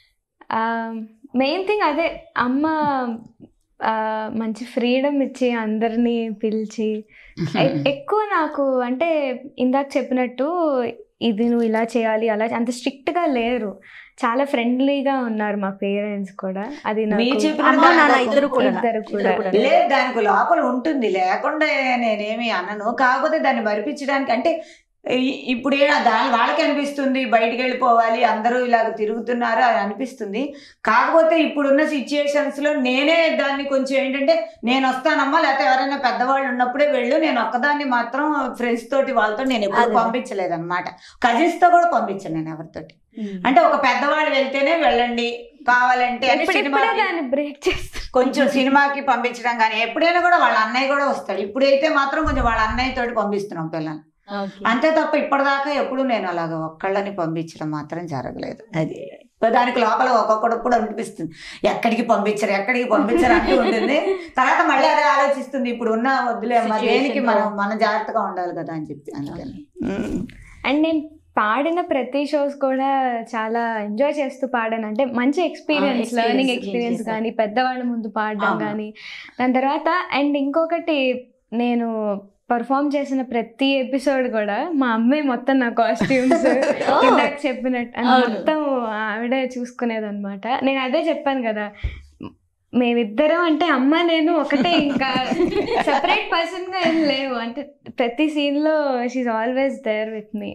మెయిన్ థింగ్ అదే అమ్మ ఆ, మంచి ఫ్రీడమ్ ఇచ్చి అందరినీ పిలిచి ఎ- ఎక్కువ నాకు అంటే ఇందాక చెప్పినట్టు ఇది నువ్వు ఇలా చేయాలి అలా చే- అంత స్ట్రిక్ట్గా లేరు చాలా ఫ్రెండ్లీగా ఉన్నారు మా పేరెంట్స్ కూడా అది నాకు మీరు చెప్పిన అమ్మ నాన్న ఇద్దరు కూడా ఇద్దరు కూడా. ఇద్దరు కూడా. లేదు దానికి లోపల ఉంటుంది లేకుండా నేనేమి అన్నను కాకపోతే దాన్ని మరిపించడానికి అంటే ఈ- ఇప్పుడు ఏ దాని వాళ్ళకి అనిపిస్తుంది బయటికి వెళ్ళిపోవాలి అందరూ ఇలాగ తిరుగుతున్నారు అని అనిపిస్తుంది కాకపోతే ఇప్పుడున్న సిచ్యుయేషన్స్ లో నేనే దాన్ని కొంచెం ఏంటంటే నేను వస్తానమ్మా లేకపోతే ఎవరైనా పెద్దవాళ్ళు ఉన్నప్పుడే వెళ్ళు నేను ఒక్కదాన్ని మాత్రం ఫ్రెండ్స్ తోటి వాళ్ళతో నేను ఎప్పుడు అదే. పంపించలేదు అనమాట కజిన్స్ తో కూడా పంపించను నేను ఎవరితోటి మ్మ్. అంటే ఒక పెద్దవాళ్ళు వెళ్తేనే వెళ్ళండి కావాలంటే అంటే ఇప్పుడిప్పుడే సినిమాకి- దాన్ని బ్రేక్ చేస్తాను కొంచెం సినిమాకి పంపించడం కానీ ఎప్పుడైనా కూడా వాళ్ళ అన్నయ్య కూడా వస్తాడు ఇప్పుడైతే మాత్రం కొంచెం వాళ్ళ అన్నయ్య తోటి పంపిస్తున్నాం పిల్లల్ని ఓకే. అంతే తప్ప ఇప్పటిదాకా ఎప్పుడు నేను అలాగ ఒక్కళ్ళని పంపించడం మాత్రం జరగలేదు అది దానికి లోపల ఒక్కొక్కడప్పుడు అనిపిస్తుంది ఎక్కడికి పంపించరు ఎక్కడికి పంపించరు అంటూ ఉంటుంది తర్వాత మళ్ళీ అదే ఆలోచిస్తుంది ఇప్పుడు ఉన్న వద్దులే అమ్మా Situation దేనికి లో. మనం మన జాగ్రత్తగా ఉండాలి కదా అని చెప్పి అందుకని ఉమ్. అండ్ నేను పాడిన ప్రతి షోస్ కూడా చాలా ఎంజాయ్ చేస్తూ పాడాను అంటే మంచి experience experience learning gain experience చేశారు. కానీ పెద్దవాళ్ళ ముందు పాడడం అవును. కానీ దాని తర్వాత అండ్ ఇంకొకటి నేను పర్ఫామ్ చేసిన ప్రతి ఎపిసోడ్ కూడా మా అమ్మాయి మొత్తం నా కాస్ట్యూమ్స్ Oh. ఇందాక చెప్పినట్టు అది అవును. మొత్తం ఆవిడే చూసుకునేది అనమాట నేను అదే చెప్పాను కదా మేమిద్దరం అంటే అమ్మ నేను ఒకటే ఇంకా సెపరేట్ పర్సన్ గా ఏం లేవు అంటే ప్రతి సీన్ లో she's always there with me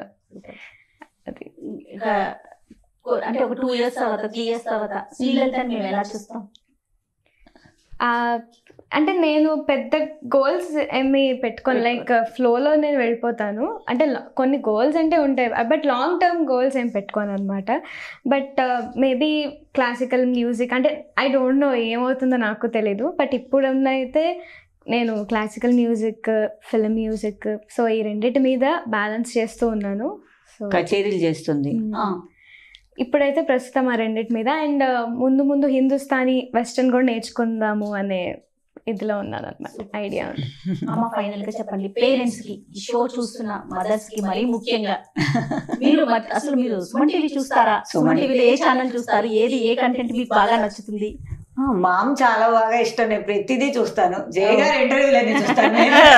అది ఇంకా అంటే ఒక టూ ఇయర్స్ తర్వాత త్రీ ఇయర్స్ తర్వాత శ్రీలలితని మేము ఎలా చూస్తాం ఆ, అంటే నేను పెద్ద గోల్స్ ఏమి పెట్టుకోను లైక్ ఫ్లోలో నేను వెళ్ళిపోతాను అంటే ల- కొన్ని గోల్స్ అంటే ఉంటాయి బట్ లాంగ్ టర్మ్ గోల్స్ ఏం పెట్టుకోను అనమాట బట్ మేబీ క్లాసికల్ మ్యూజిక్ అంటే ఐ డోంట్ నో ఏమవుతుందో నాకు తెలీదు బట్ ఇప్పుడున్న అయితే నేను classical music film music so ఈ రెండింటి మీద బ్యాలెన్స్ చేస్తూ ఉన్నాను సో కచేరీలు చేస్తుంది ఆ, ఇప్పుడైతే ప్రస్తుతం ఆ రెండింటి మీద అండ్ ముందు ముందు హిందుస్థానీ వెస్టర్న్ కూడా నేర్చుకుందాము అనే ఇదిలో ఉన్నాను అనమాట ఐడియా ఉంది అమ్మ ఫైనల్ గా చెప్పండి పేరెంట్స్ కి ఈ షో చూస్తున్న మదర్స్ కి మరీ ముఖ్యంగా మీరు మత్- అసలు మీరు సుమన్ టీవీ చూస్తారా సుమన్ సుమన్ టీవీలో ఏ ఛానల్ చూస్తారు ఏది ఏ కంటెంట్ మీకు బాగా నచ్చుతుంది ఆ, మామ్ చాలా బాగా ఇష్టం నేను ప్రతిదీ చూస్తాను జయ గారి ఇంటర్వ్యూలు అన్ని చూస్తాను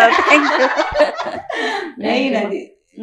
మెయిన్ అది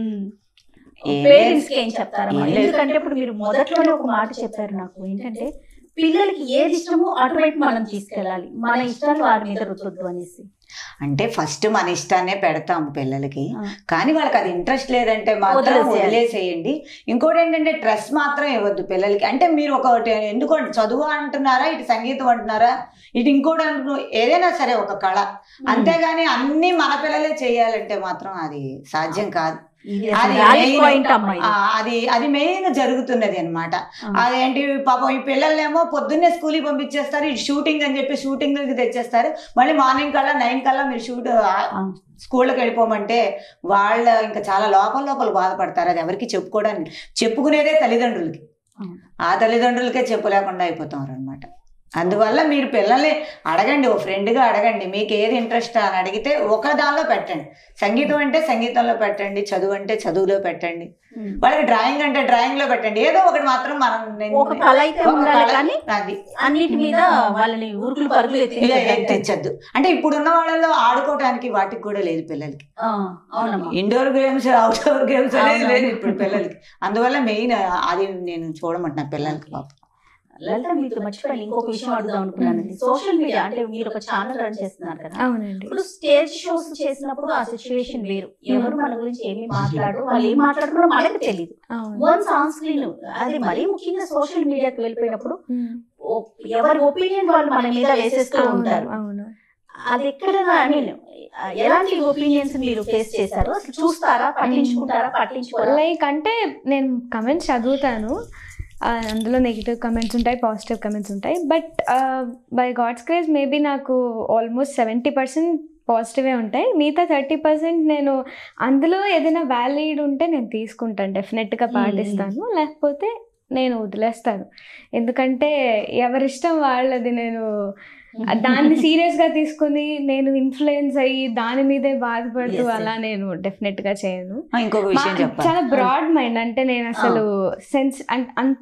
ఏం పేరెంట్స్ కి ఏం చెప్తారమ్మా ఏం లేదు. ఎందుకంటే ఇప్పుడు మీరు మొదట్లోనే ఒక మాట చెప్పారు నాకు ఏంటంటే పిల్లలకి ఏది ఇష్టమో అటువైపు మనం తీసుకెళ్ళాలి మన ఇష్టాలు వారి మీద రుద్దొద్దు అనేసి అంటే ఫస్ట్ మన ఇష్టాన్నే పెడతాము పిల్లలకి ఆ. కానీ వాళ్ళకి అది ఇంట్రెస్ట్ లేదంటే మాత్రం వదిలేసేయాలి. వదిలేసేయండి ఇంకోటి ఏంటంటే డ్రెస్ మాత్రం ఇవ్వద్దు పిల్లలకి అంటే మీరు ఒకటి ఎందుకు చదువు అంటున్నారా ఇటు సంగీతం అంటున్నారా ఇటు ఇంకోటి అంటు ఏదైనా సరే ఒక కళ అంతేగాని అన్ని మన పిల్లలే చేయాలంటే మాత్రం అది సాధ్యం కాదు ఇది అది అసలు valid main- point అమ్మా ఇది. ఆ, అది అది మెయిన్ జరుగుతున్నది అనమాట ఆ. అదేంటి పాపం ఈ పిల్లల్నేమో పొద్దున్నే స్కూల్కి పంపించేస్తారు ఇటు షూటింగ్ అని చెప్పి షూటింగ్ తెచ్చేస్తారు మళ్ళీ మార్నింగ్ కల్లా నైన్ కల్లా మీరు షూట్ ఆ. స్కూళ్ళకి వెళ్ళిపోమంటే వాళ్ళ ఇంకా చాలా లోపల లోపల బాధపడతారు అది ఎవరికి చెప్పుకోవడానికి చెప్పుకునేదే తల్లిదండ్రులకి అవును. ఆ తల్లిదండ్రులకే చెప్పలేకుండా అయిపోతారు అనమాట అందువల్ల మీరు పిల్లల్ని అడగండి ఓ ఫ్రెండ్గా అడగండి మీకు ఏది ఇంట్రెస్ట్ అని అడిగితే ఒక దానిలో పెట్టండి సంగీతం అంటే సంగీతంలో పెట్టండి చదువు అంటే చదువులో పెట్టండి ఉమ్. వాళ్ళకి డ్రాయింగ్ అంటే డ్రాయింగ్ లో పెట్టండి ఏదో ఒకటి మాత్రం మనం నేను- ఒక కళ అయితే ఒక ఉండాలి కళ- కానీ అది అన్నిటి మీద వాళ్ళని ఉరుకులు పరుగులు ఇక ఎత్తి తెచ్చద్దు అంటే ఇప్పుడున్న వాళ్ళలో ఆడుకోవడానికి వాటికి కూడా లేదు పిల్లలకి అవునమ్మా ఇండోర్ గేమ్స్ అవుట్డోర్ గేమ్స్ అనేది అవును. లేదు ఇప్పుడు పిల్లలకి అందువల్ల మెయిన్ అది నేను చూడమంటున్నా పిల్లలకి పాపం లలిత మీకు మర్చిపోయి ఇంకొక విషయం అడుగుదాం అనుకున్నానండి సోషల్ మీడియా అంటే మీరు ఒక ఛానల్ రన్ చేస్తున్నారు కదా అవునండి ఇప్పుడు స్టేజ్ షోస్ చేసినప్పుడు ఆ సిచ్యువేషన్ వేరు ఎవరు మన గురించి ఏమి మాట్లాడరు వాళ్ళు ఏం మాట్లాడుతున్నారో మనకు తెలియదు అవును వన్స్ ఆన్ స్క్రీన్ అది మరీ ముఖ్యంగా సోషల్ మీడియాకి వెళ్ళిపోయినప్పుడు ఉమ్. ఓ- ఎవరి ఒపీనియన్ వాళ్ళు మన మీద వేసేస్తూ అవును ఉంటారు అవును అది ఎక్కడ ఐ మీన్ ఎలాంటి ఒపీనియన్స్ మీరు ఫేస్ చేశారు అసలు చూస్తారా పట్టించుకుంటారా పట్టించుకోరా లైక్ అంటే నేను కమెంట్స్ చదువుతాను ఆ, అందులో నెగిటివ్ కమెంట్స్ ఉంటాయి పాజిటివ్ కమెంట్స్ ఉంటాయి but by God's grace maybe నాకు ఆల్మోస్ట్ సెవెంటీ పర్సెంట్ పాజిటివే ఉంటాయి మిగతా థర్టీ పర్సెంట్ నేను అందులో ఏదైనా వ్యాలిడ్ ఉంటే నేను తీసుకుంటాను డెఫినెట్గా పాటిస్తాను లేకపోతే నేను వదిలేస్తాను ఎందుకంటే ఎవరిష్టం వాళ్ళది నేను దాన్ని సీరియస్ గా తీసుకుని నేను ఇన్ఫ్లుయెన్స్ అయ్యి దాని మీదే బాధపడుతూ Yes, yes. అలా నేను డెఫినెట్ గా చేయను ఆ, ఇంకొక విషయం మా- చెప్పాలి చాలా బ్రాడ్ మైండ్ అంటే నేను అసలు సెన్స్ అంత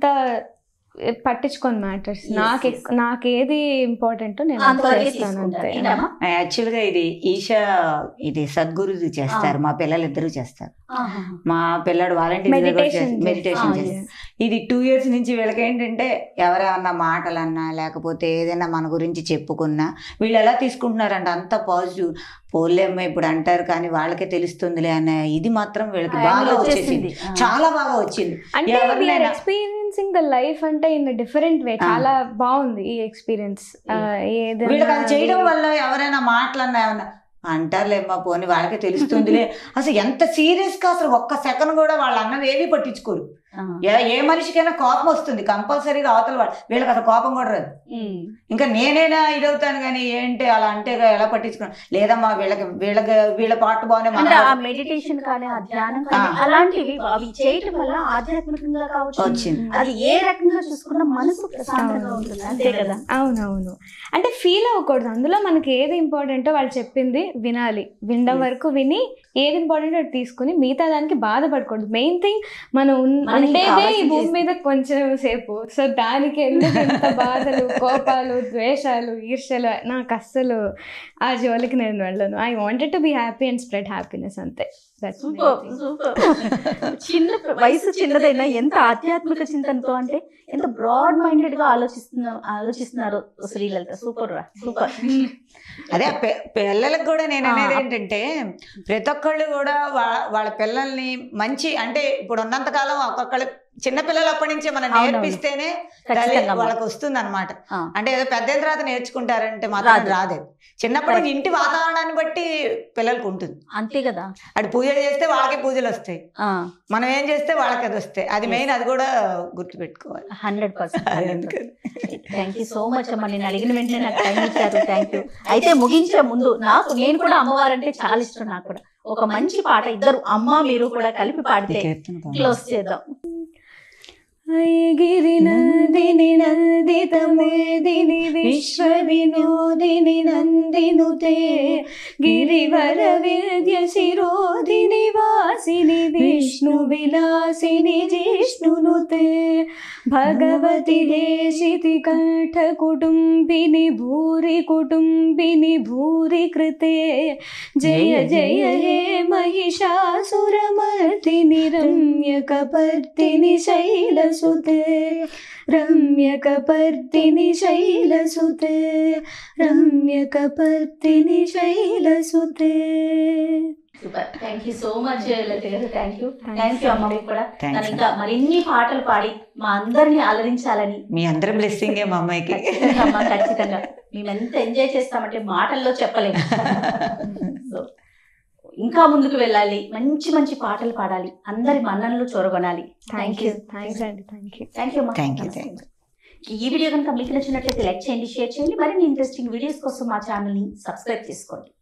పట్టించుకోను మ్యాటర్స్ Yes, నాకు yes. ఎక్- నాకు ఏది ఇంపార్టెంట్ నేను అంతవరకే చేస్తాను తీసుకుంటారు అంతే ఏంటమ్మా? యాక్చువల్ గా ఇది ఈషా ఇది సద్గురుది చేస్తారు మా పిల్లలు ఇద్దరు చేస్తారు ఆహా. మా పిల్లాడు వాలంటీర్ మెడిటేషన్ మెడిటేషన్ Ah, చేస్తారు yes. ఇది టూ ఇయర్స్ నుంచి వీళ్ళకి ఏంటంటే ఎవరేమన్నా మాటలన్నా లేకపోతే ఏదైనా మన గురించి చెప్పుకున్నా వీళ్ళు ఎలా తీసుకుంటున్నారంటే అంత పాజిటివ్ పోలేమ్మ ఇప్పుడు అంటారు కానీ వాళ్ళకే తెలుస్తుందిలే అనే ఇది మాత్రం వీళ్ళకి బాగా Angle వచ్చేసింది ఆ. చాలా బాగా వచ్చింది అంటే ఎవరినైనా- ఎక్స్పీరియన్సింగ్ ద లైఫ్ అంటే ఇన్ డిఫరెంట్ వే Ah. చాలా బాగుంది ఈ ఎక్స్పీరియన్స్ వీళ్ళకి అది చేయడం వల్ల ఎవరైనా మాటలన్నా ఏమన్నా అంటారులేమ్మా పోని వాళ్ళకే తెలుస్తుందిలే అసలు ఎంత సీరియస్ గా అసలు ఒక్క సెకండ్ కూడా వాళ్ళ అన్నది ఏమీ పట్టించుకోరు ఆ. ఏ- ఏ మనిషికైనా కోపం వస్తుంది కంపల్సరీగా అవతల వాళ్ళు వీళ్ళకి అసలు కోపం కూడా రాదు ఉమ్. ఇంకా నేనైనా ఇదవుతాను కానీ ఏంటి అలా అంటే ఎలా పట్టించుకున్నా లేదమ్మా వీళ్ళకి వీళ్ళకి వీళ్ళ పాట బాగానే అంటే ఆ మన మెడిటేషన్ కానీ ఆ ధ్యానం కానీ ఆ. అలాంటివి అవి చేయటం వల్ల ఆధ్యాత్మికంగా కావచ్చు వచ్చింది అది ఏ రకంగా చూసుకున్నా మనసు ప్రశాంతంగా ఉంటుంది అంతే కదా అవునవును అంటే ఫీల్ అవ్వకూడదు అందులో మనకి ఏది ఇంపార్టెంటో వాళ్ళు చెప్పింది వినాలి వినడం Yes. వరకు విని ఏది ఇంపార్టెంటో అది తీసుకుని మిగతా దానికి బాధపడకూడదు మెయిన్ థింగ్ మనం ఉన్- మనకి ఉండేదే ఈ కావాల్సింది భూమి మీద కొంచెం సేపు సో దానికి ఎందుకు ఇంత బాధలు కోపాలు ద్వేషాలు ఈర్ష్యలు నాకు అస్సలు ఆ జోలికి నేను వెళ్ళను I wanted to be happy and spread happiness అంతే That's my super thing. Super చిన్న వయసు చిన్నదైనా ఎంత ఆధ్యాత్మిక చింతనతో అంటే ఎంత బ్రాడ్ మైండెడ్ గా ఆలోచిస్తున్నారు ఆలోచిస్తున్నారు శ్రీలలిత సూపర్ రా సూపర్ అదే ఆ పి- పిల్లలకు కూడా నేను ఆ. అనేది ఏంటంటే ప్రతి ఒక్కళ్ళు కూడా వా- వాళ్ళ పిల్లల్ని మంచి అంటే ఇప్పుడు ఉన్నంత కాలం ఒక్కొక్కళ్ళు చిన్నపిల్లలు అప్పటి నుంచే మనం అవునవును. నేర్పిస్తేనే ఖచ్చితంగా అమ్మా. వాళ్ళకి వస్తుంది అనమాట ఆ. అంటే ఏదో పెద్ద అయిన తర్వాత నేర్చుకుంటారంటే మాత్రం రాదు. రాదు చిన్నప్పటి నుంచి ఇంటి వాతావరణాన్ని బట్టి పిల్లలకు ఉంటుంది అంతే కదా అటు పూజలు చేస్తే వాళ్ళకి పూజలు వస్తాయి ఆ మనం ఏం చేస్తే వాళ్ళకి అది వస్తాయి అది మెయిన్ అది కూడా గుర్తుపెట్టుకోవాలి హండ్రెడ్ పర్సెంట్ అది అందుకని థ్యాంక్ యూ సో మచ్ అమ్మ నేను అడిగిన వెంటనే నాకు టైం ఇచ్చారు థ్యాంక్ యూ అయితే ముగించే ముందు నాకు నేను కూడా అమ్మవారంటే చాలా ఇష్టం నాకు కూడా ఒక మంచి పాట ఇద్దరు అమ్మ మీరు కూడా కలిపి పాడితే క్లోజ్ చేద్దాం గిరి నందిని నందిత మేదిని విశ్వ వినోదిని నందినుతే గిరివర విద్య శిరోధిని వాసిని విష్ణు విలాసిని జిష్ణునుతే భగవతి దేశితి కంఠ కుటుంబిని భూరి కుటుంబిని భూరి కృతే జయ జయ హే महिषासुरमर्दिनि रम्यकपर्दिनि शैलसुते रम्यकपर्दिनि शैलसुते रम्यकपर्दिनि शैलसुते super thank you so much Lalitha garu thank you thank you అమ్మ మీకు కూడా Thanks, తను ఇంకా మరిన్ని పాటలు పాడి మా అందరినీ అలరించాలని మీ అందరి బ్లెస్సింగే మా అమ్మాయికి ఖచ్చితంగా అమ్మా, ఖచ్చితంగా మేము ఎంత ఎంజాయ్ చేస్తామంటే మాటల్లో చెప్పలేము సో ఇంకా ముందుకు వెళ్ళాలి మంచి మంచి పాటలు పాడాలి అందరి మన్ననలు చొరగొనాలి థ్యాంక్ యూ థ్యాంక్స్ అండి thank you thank you Thank you, thank ఈ వీడియో కనుక మీకు నచ్చినట్లయితే లైక్ చేయండి షేర్ చేయండి మరిన్ని ఇంట్రెస్టింగ్ వీడియోస్ కోసం మా ఛానల్ని సబ్స్క్రైబ్ చేసుకోండి